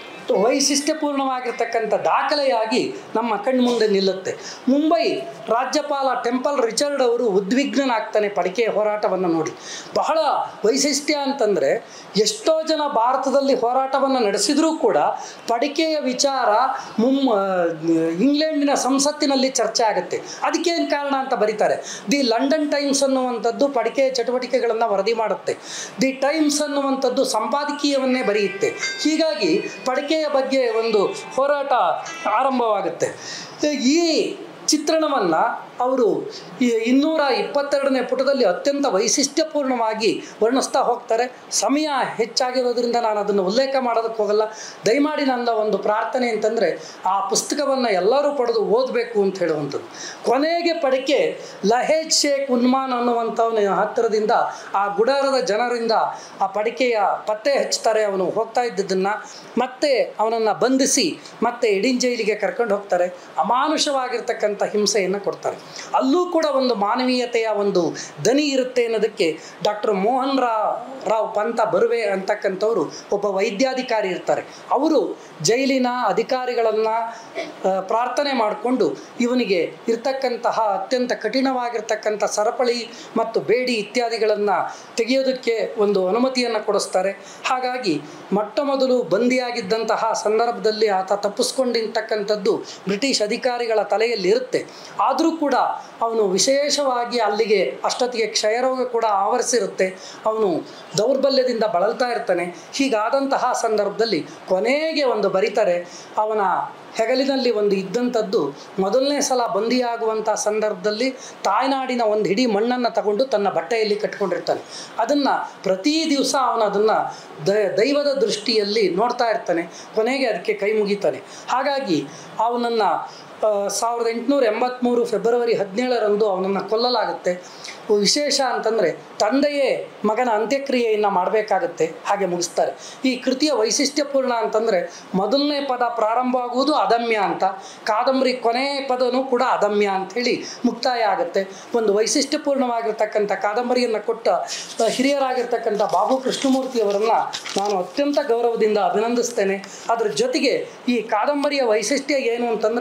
ವೈಶಿಷ್ಟ್ಯಪೂರ್ಣವಾಗಿರ್ತಕ್ಕಂಥ ದಾಖಲೆಯಾಗಿ ನಮ್ಮ ಕಣ್ಮುಂದೆ ನಿಲ್ಲುತ್ತೆ ಮುಂಬೈ ರಾಜ್ಯಪಾಲ ಟೆಂಪಲ್ ರಿಚರ್ಡ್ ಅವರು ಉದ್ವಿಗ್ನನಾಗ್ತಾನೆ ಪಡಿಕೆ ಹೋರಾಟವನ್ನು ನೋಡಿ ಬಹಳ ವೈಶಿಷ್ಟ್ಯ ಅಂತಂದರೆ ಎಷ್ಟೋ ಜನ ಭಾರತದಲ್ಲಿ ಹೋರಾಟವನ್ನು ನಡೆಸಿದರೂ ಕೂಡ ಪಡಿಕೆಯ ವಿಚಾರ ಮುಮ್ ಆ, ಇಂಗ್ಲೆಂಡಿನ ಸಂಸತ್ತಿನಲ್ಲಿ ಚರ್ಚೆ ಆಗುತ್ತೆ ಅದಕ್ಕೇನು ಕಾರಣ ಅಂತ ಬರೀತಾರೆ ದಿ ಲಂಡನ್ ಟೈಮ್ಸ್ ಅನ್ನುವಂಥದ್ದು ಪಡಿಕೆಯ ಚಟುವಟಿಕೆಗಳನ್ನು ವರದಿ ಮಾಡುತ್ತೆ ದಿ ಟೈಮ್ಸ್ ಅನ್ನುವಂಥದ್ದು ಸಂಪಾದಕೀಯವನ್ನೇ ಬರೆಯುತ್ತೆ ಹೀಗಾಗಿ ಪಡಿಕೆಯ ಬಗ್ಗೆ ಒಂದು ಹೋರಾಟ ಆರಂಭವಾಗುತ್ತೆ ಈ ಚಿತ್ರಣವನ್ನು ಅವರು ಈ ಇನ್ನೂರ ಇಪ್ಪತ್ತೆರಡನೇ ಪುಟದಲ್ಲಿ ಅತ್ಯಂತ ವೈಶಿಷ್ಟ್ಯಪೂರ್ಣವಾಗಿ ವರ್ಣಿಸ್ತಾ ಹೋಗ್ತಾರೆ ಸಮಯ ಹೆಚ್ಚಾಗಿರೋದ್ರಿಂದ ನಾನು ಅದನ್ನು ಉಲ್ಲೇಖ ಮಾಡೋದಕ್ಕೆ ಹೋಗಲ್ಲ ದಯಮಾಡಿ ನನ್ನ ಒಂದು ಪ್ರಾರ್ಥನೆ ಅಂತಂದರೆ ಆ ಪುಸ್ತಕವನ್ನು ಎಲ್ಲರೂ ಪಡೆದು ಓದಬೇಕು ಅಂತ ಹೇಳುವಂಥದ್ದು ಕೊನೆಗೆ ಪಡಿಕೆ ಲಹೇಜ್ ಶೇಖ್ ಉನ್ಮಾನ್ ಅನ್ನುವಂಥವನ ಹತ್ತಿರದಿಂದ ಆ ಗುಡಾರದ ಜನರಿಂದ ಆ ಪಡಿಕೆಯ ಪತ್ತೆ ಹಚ್ತಾರೆ ಅವನು ಹೋಗ್ತಾ ಇದ್ದದ್ದನ್ನು ಮತ್ತೆ ಅವನನ್ನು ಬಂಧಿಸಿ ಮತ್ತೆ ಇಡಿನ್ ಜೈಲಿಗೆ ಕರ್ಕೊಂಡು ಹೋಗ್ತಾರೆ ಅಮಾನುಷವಾಗಿರ್ತಕ್ಕಂಥ ಹಿಂಸೆಯನ್ನು ಕೊಡ್ತಾರೆ ಅಲ್ಲೂ ಕೂಡ ಒಂದು ಮಾನವೀಯತೆಯ ಒಂದು ದನಿ ಇರುತ್ತೆ ಅನ್ನೋದಕ್ಕೆ ಡಾಕ್ಟರ್ ಮೋಹನ್ ರಾ ರಾವ್ ಪಂತ ಬರುವೆ ಅಂತಕ್ಕಂಥವ್ರು ಒಬ್ಬ ವೈದ್ಯಾಧಿಕಾರಿ ಇರ್ತಾರೆ ಅವರು ಜೈಲಿನ ಅಧಿಕಾರಿಗಳನ್ನು ಪ್ರಾರ್ಥನೆ ಮಾಡಿಕೊಂಡು ಇವನಿಗೆ ಇರ್ತಕ್ಕಂತಹ ಅತ್ಯಂತ ಕಠಿಣವಾಗಿರ್ತಕ್ಕಂಥ ಸರಪಳಿ ಮತ್ತು ಬೇಡಿ ಇತ್ಯಾದಿಗಳನ್ನು ತೆಗೆಯೋದಕ್ಕೆ ಒಂದು ಅನುಮತಿಯನ್ನು ಕೊಡಿಸ್ತಾರೆ ಹಾಗಾಗಿ ಮೊಟ್ಟ ಮೊದಲು ಬಂದಿಯಾಗಿದ್ದಂತಹ ಸಂದರ್ಭದಲ್ಲಿ ಆತ ತಪ್ಪಿಸ್ಕೊಂಡಿರ್ತಕ್ಕಂಥದ್ದು ಬ್ರಿಟಿಷ್ ಅಧಿಕಾರಿಗಳ ತಲೆಯಲ್ಲಿ ಇರುತ್ತೆ ಆದರೂ ಕೂಡ ಅವನು ವಿಶೇಷವಾಗಿ ಅಲ್ಲಿಗೆ ಅಷ್ಟೊತ್ತಿಗೆ ಕ್ಷಯರೋಗ ಕೂಡ ಆವರಿಸಿರುತ್ತೆ ಅವನು ದೌರ್ಬಲ್ಯದಿಂದ ಬಳಲ್ತಾ ಇರ್ತಾನೆ ಹೀಗಾದಂತಹ ಸಂದರ್ಭದಲ್ಲಿ ಕೊನೆಗೆ ಒಂದು ಬರೀತಾರೆ ಅವನ ಹೆಗಲಿನಲ್ಲಿ ಒಂದು ಇದ್ದಂಥದ್ದು ಮೊದಲನೇ ಸಲ ಬಂದಿಯಾಗುವಂಥ ಸಂದರ್ಭದಲ್ಲಿ ತಾಯ್ನಾಡಿನ ಒಂದು ಹಿಡಿ ಮಣ್ಣನ್ನು ತಗೊಂಡು ತನ್ನ ಬಟ್ಟೆಯಲ್ಲಿ ಕಟ್ಕೊಂಡಿರ್ತಾನೆ ಅದನ್ನು ಪ್ರತಿ ದಿವಸ ಅವನು ಅದನ್ನು ದ ದೈವದ ದೃಷ್ಟಿಯಲ್ಲಿ ನೋಡ್ತಾ ಇರ್ತಾನೆ ಕೊನೆಗೆ ಅದಕ್ಕೆ ಕೈ ಮುಗಿತಾನೆ ಹಾಗಾಗಿ ಅವನನ್ನು ಸಾವಿರದ ಎಂಟುನೂರ ಎಂಬತ್ತ್ಮೂರು ಫೆಬ್ರವರಿ ಹದಿನೇಳರಂದು ಅವನನ್ನು ಕೊಲ್ಲಲಾಗುತ್ತೆ ವಿಶೇಷ ಅಂತಂದರೆ ತಂದೆಯೇ ಮಗನ ಅಂತ್ಯಕ್ರಿಯೆಯನ್ನು ಮಾಡಬೇಕಾಗತ್ತೆ ಹಾಗೆ ಮುಗಿಸ್ತಾರೆ ಈ ಕೃತಿಯ ವೈಶಿಷ್ಟ್ಯಪೂರ್ಣ ಅಂತಂದರೆ ಮೊದಲನೇ ಪದ ಪ್ರಾರಂಭ ಆಗುವುದು ಅದಮ್ಯ ಅಂತ ಕಾದಂಬರಿ ಕೊನೆಯ ಪದನೂ ಕೂಡ ಅದಮ್ಯ ಅಂಥೇಳಿ ಮುಕ್ತಾಯ ಆಗುತ್ತೆ ಒಂದು ವೈಶಿಷ್ಟ್ಯಪೂರ್ಣವಾಗಿರ್ತಕ್ಕಂಥ ಕಾದಂಬರಿಯನ್ನು ಕೊಟ್ಟ ಆ, ಹಿರಿಯರಾಗಿರ್ತಕ್ಕಂಥ ಬಾಬು ಕೃಷ್ಣಮೂರ್ತಿಯವರನ್ನು ನಾನು ಅತ್ಯಂತ ಗೌರವದಿಂದ ಅಭಿನಂದಿಸ್ತೇನೆ ಅದ್ರ ಜೊತೆಗೆ ಈ ಕಾದಂಬರಿಯ ವೈಶಿಷ್ಟ್ಯ ಏನು ಅಂತಂದರೆ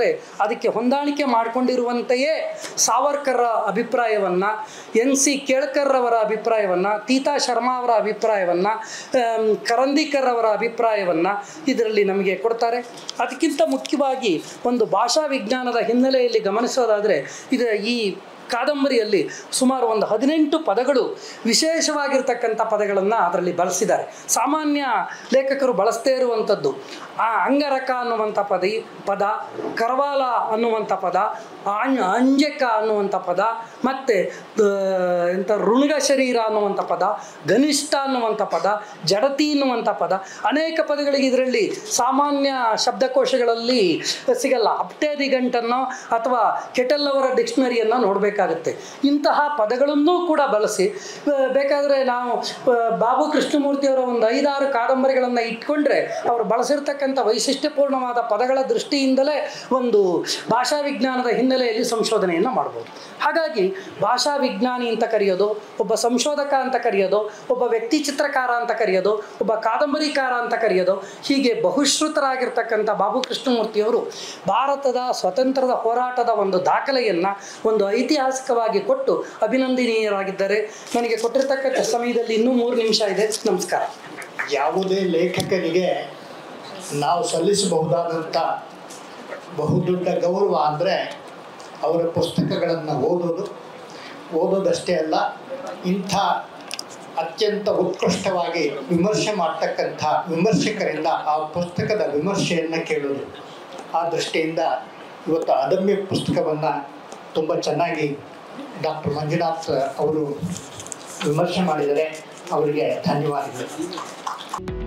ಅದಕ್ಕೆ ಹೊಂದಾಣಿಕೆ ಮಾಡಿಕೊಂಡಿರುವಂತೆಯೇ ಸಾವರ್ಕರ್ ಅಭಿಪ್ರಾಯವನ್ನು ಎನ್ ಸಿ ಕೇಳ್ಕರ್ ಅವರ ಅಭಿಪ್ರಾಯವನ್ನು ತೀತಾ ಶರ್ಮಾ ಅವರ ಅಭಿಪ್ರಾಯವನ್ನು ಕರಂದೀಕರ್ ಅವರ ಅಭಿಪ್ರಾಯವನ್ನು ಇದರಲ್ಲಿ ನಮಗೆ ಕೊಡ್ತಾರೆ ಅದಕ್ಕಿಂತ ಮುಖ್ಯವಾಗಿ ಒಂದು ಭಾಷಾ ವಿಜ್ಞಾನದ ಹಿನ್ನೆಲೆಯಲ್ಲಿ ಗಮನಿಸೋದಾದರೆ ಇದು ಈ ಕಾದಂಬರಿಯಲ್ಲಿ ಸುಮಾರು ಒಂದು ಹದಿನೆಂಟು ಪದಗಳು ವಿಶೇಷವಾಗಿರ್ತಕ್ಕಂಥ ಪದಗಳನ್ನು ಅದರಲ್ಲಿ ಬಳಸಿದ್ದಾರೆ ಸಾಮಾನ್ಯ ಲೇಖಕರು ಬಳಸದೇ ಇರುವಂಥದ್ದು ಆ ಅಂಗರಕ ಅನ್ನುವಂಥ ಪದ ಪದ ಕರವಾಲ ಅನ್ನುವಂಥ ಪದ ಆಂಜ ಅಂಜಕ ಅನ್ನುವಂಥ ಪದ ಮತ್ತು ಎಂಥ ಋಣಗ ಶರೀರ ಅನ್ನುವಂಥ ಪದ ಘನಿಷ್ಠ ಅನ್ನುವಂಥ ಪದ ಜಡತಿ ಅನ್ನುವಂಥ ಪದ ಅನೇಕ ಪದಗಳಿಗೆ ಇದರಲ್ಲಿ ಸಾಮಾನ್ಯ ಶಬ್ದಕೋಶಗಳಲ್ಲಿ ಸಿಗಲ್ಲ ಅಪ್ಟೆ ದಿಗಂಟನ್ನು ಅಥವಾ ಕೆಟಲ್ ಅವರ ಡಿಕ್ಷನರಿಯನ್ನು ನೋಡಬೇಕಾಗುತ್ತೆ ಇಂತಹ ಪದಗಳನ್ನೂ ಕೂಡ ಬಳಸಿ ಆ, ಬೇಕಾದರೆ ನಾವು ಆ, ಬಾಬು ಕೃಷ್ಣಮೂರ್ತಿಯವರ ಒಂದು ಐದಾರು ಕಾದಂಬರಿಗಳನ್ನು ಇಟ್ಕೊಂಡ್ರೆ ಅವರು ಬಳಸಿರ್ತಕ್ಕಂಥ ವೈಶಿಷ್ಟ್ಯಪೂರ್ಣವಾದ ಪದಗಳ ದೃಷ್ಟಿಯಿಂದಲೇ ಒಂದು ಭಾಷಾ ವಿಜ್ಞಾನದ ಹಿನ್ನೆಲೆಯಲ್ಲಿ ಸಂಶೋಧನೆಯನ್ನು ಮಾಡ್ಬೋದು ಹಾಗಾಗಿ ಭಾಷಾ ವಿಜ್ಞಾನಿ ಅಂತ ಕರೆಯೋದು ಒಬ್ಬ ಸಂಶೋಧಕ ಅಂತ ಕರೆಯೋದು ಒಬ್ಬ ವ್ಯಕ್ತಿ ಚಿತ್ರಕಾರ ಅಂತ ಕರೆಯೋದು ಒಬ್ಬ ಕಾದಂಬರಿಕಾರ ಅಂತ ಕರೆಯೋದು ಹೀಗೆ ಬಹುಶ್ರುತರಾಗಿರ್ತಕ್ಕಂಥ ಬಾಬು ಕೃಷ್ಣಮೂರ್ತಿಯವರು ಭಾರತದ ಸ್ವತಂತ್ರದ ಹೋರಾಟದ ಒಂದು ದಾಖಲೆಯನ್ನು ಒಂದು ಐತಿಹಾಸಿಕವಾಗಿ ಕೊಟ್ಟು ಅಭಿನಂದನೀಯರಾಗಿದ್ದಾರೆ ನನಗೆ ಕೊಟ್ಟಿರ್ತಕ್ಕಂಥ ಸಮಯದಲ್ಲಿ ಇನ್ನೂ ಮೂರು ನಿಮಿಷ ಇದೆ ನಮಸ್ಕಾರ ಯಾವುದೇ ಲೇಖಕನಿಗೆ ನಾವು ಸಲ್ಲಿಸಬಹುದಾದಂಥ ಬಹುದೊಡ್ಡ ಗೌರವ ಅಂದರೆ ಅವರ ಪುಸ್ತಕಗಳನ್ನು ಓದೋದು ಓದೋದಷ್ಟೇ ಅಲ್ಲ ಇಂಥ ಅತ್ಯಂತ ಉತ್ಕೃಷ್ಟವಾಗಿ ವಿಮರ್ಶೆ ಮಾಡ್ತಕ್ಕಂಥ ವಿಮರ್ಶಕರಿಂದ ಆ ಪುಸ್ತಕದ ವಿಮರ್ಶೆಯನ್ನು ಕೇಳೋದು ಆ ದೃಷ್ಟಿಯಿಂದ ಇವತ್ತು ಅದಮ್ಯ ಪುಸ್ತಕವನ್ನು ತುಂಬ ಚೆನ್ನಾಗಿ ಡಾಕ್ಟರ್ ಮಂಜುನಾಥ್ ಅವರು ವಿಮರ್ಶೆ ಮಾಡಿದರೆ ಅವರಿಗೆ ಧನ್ಯವಾದಗಳು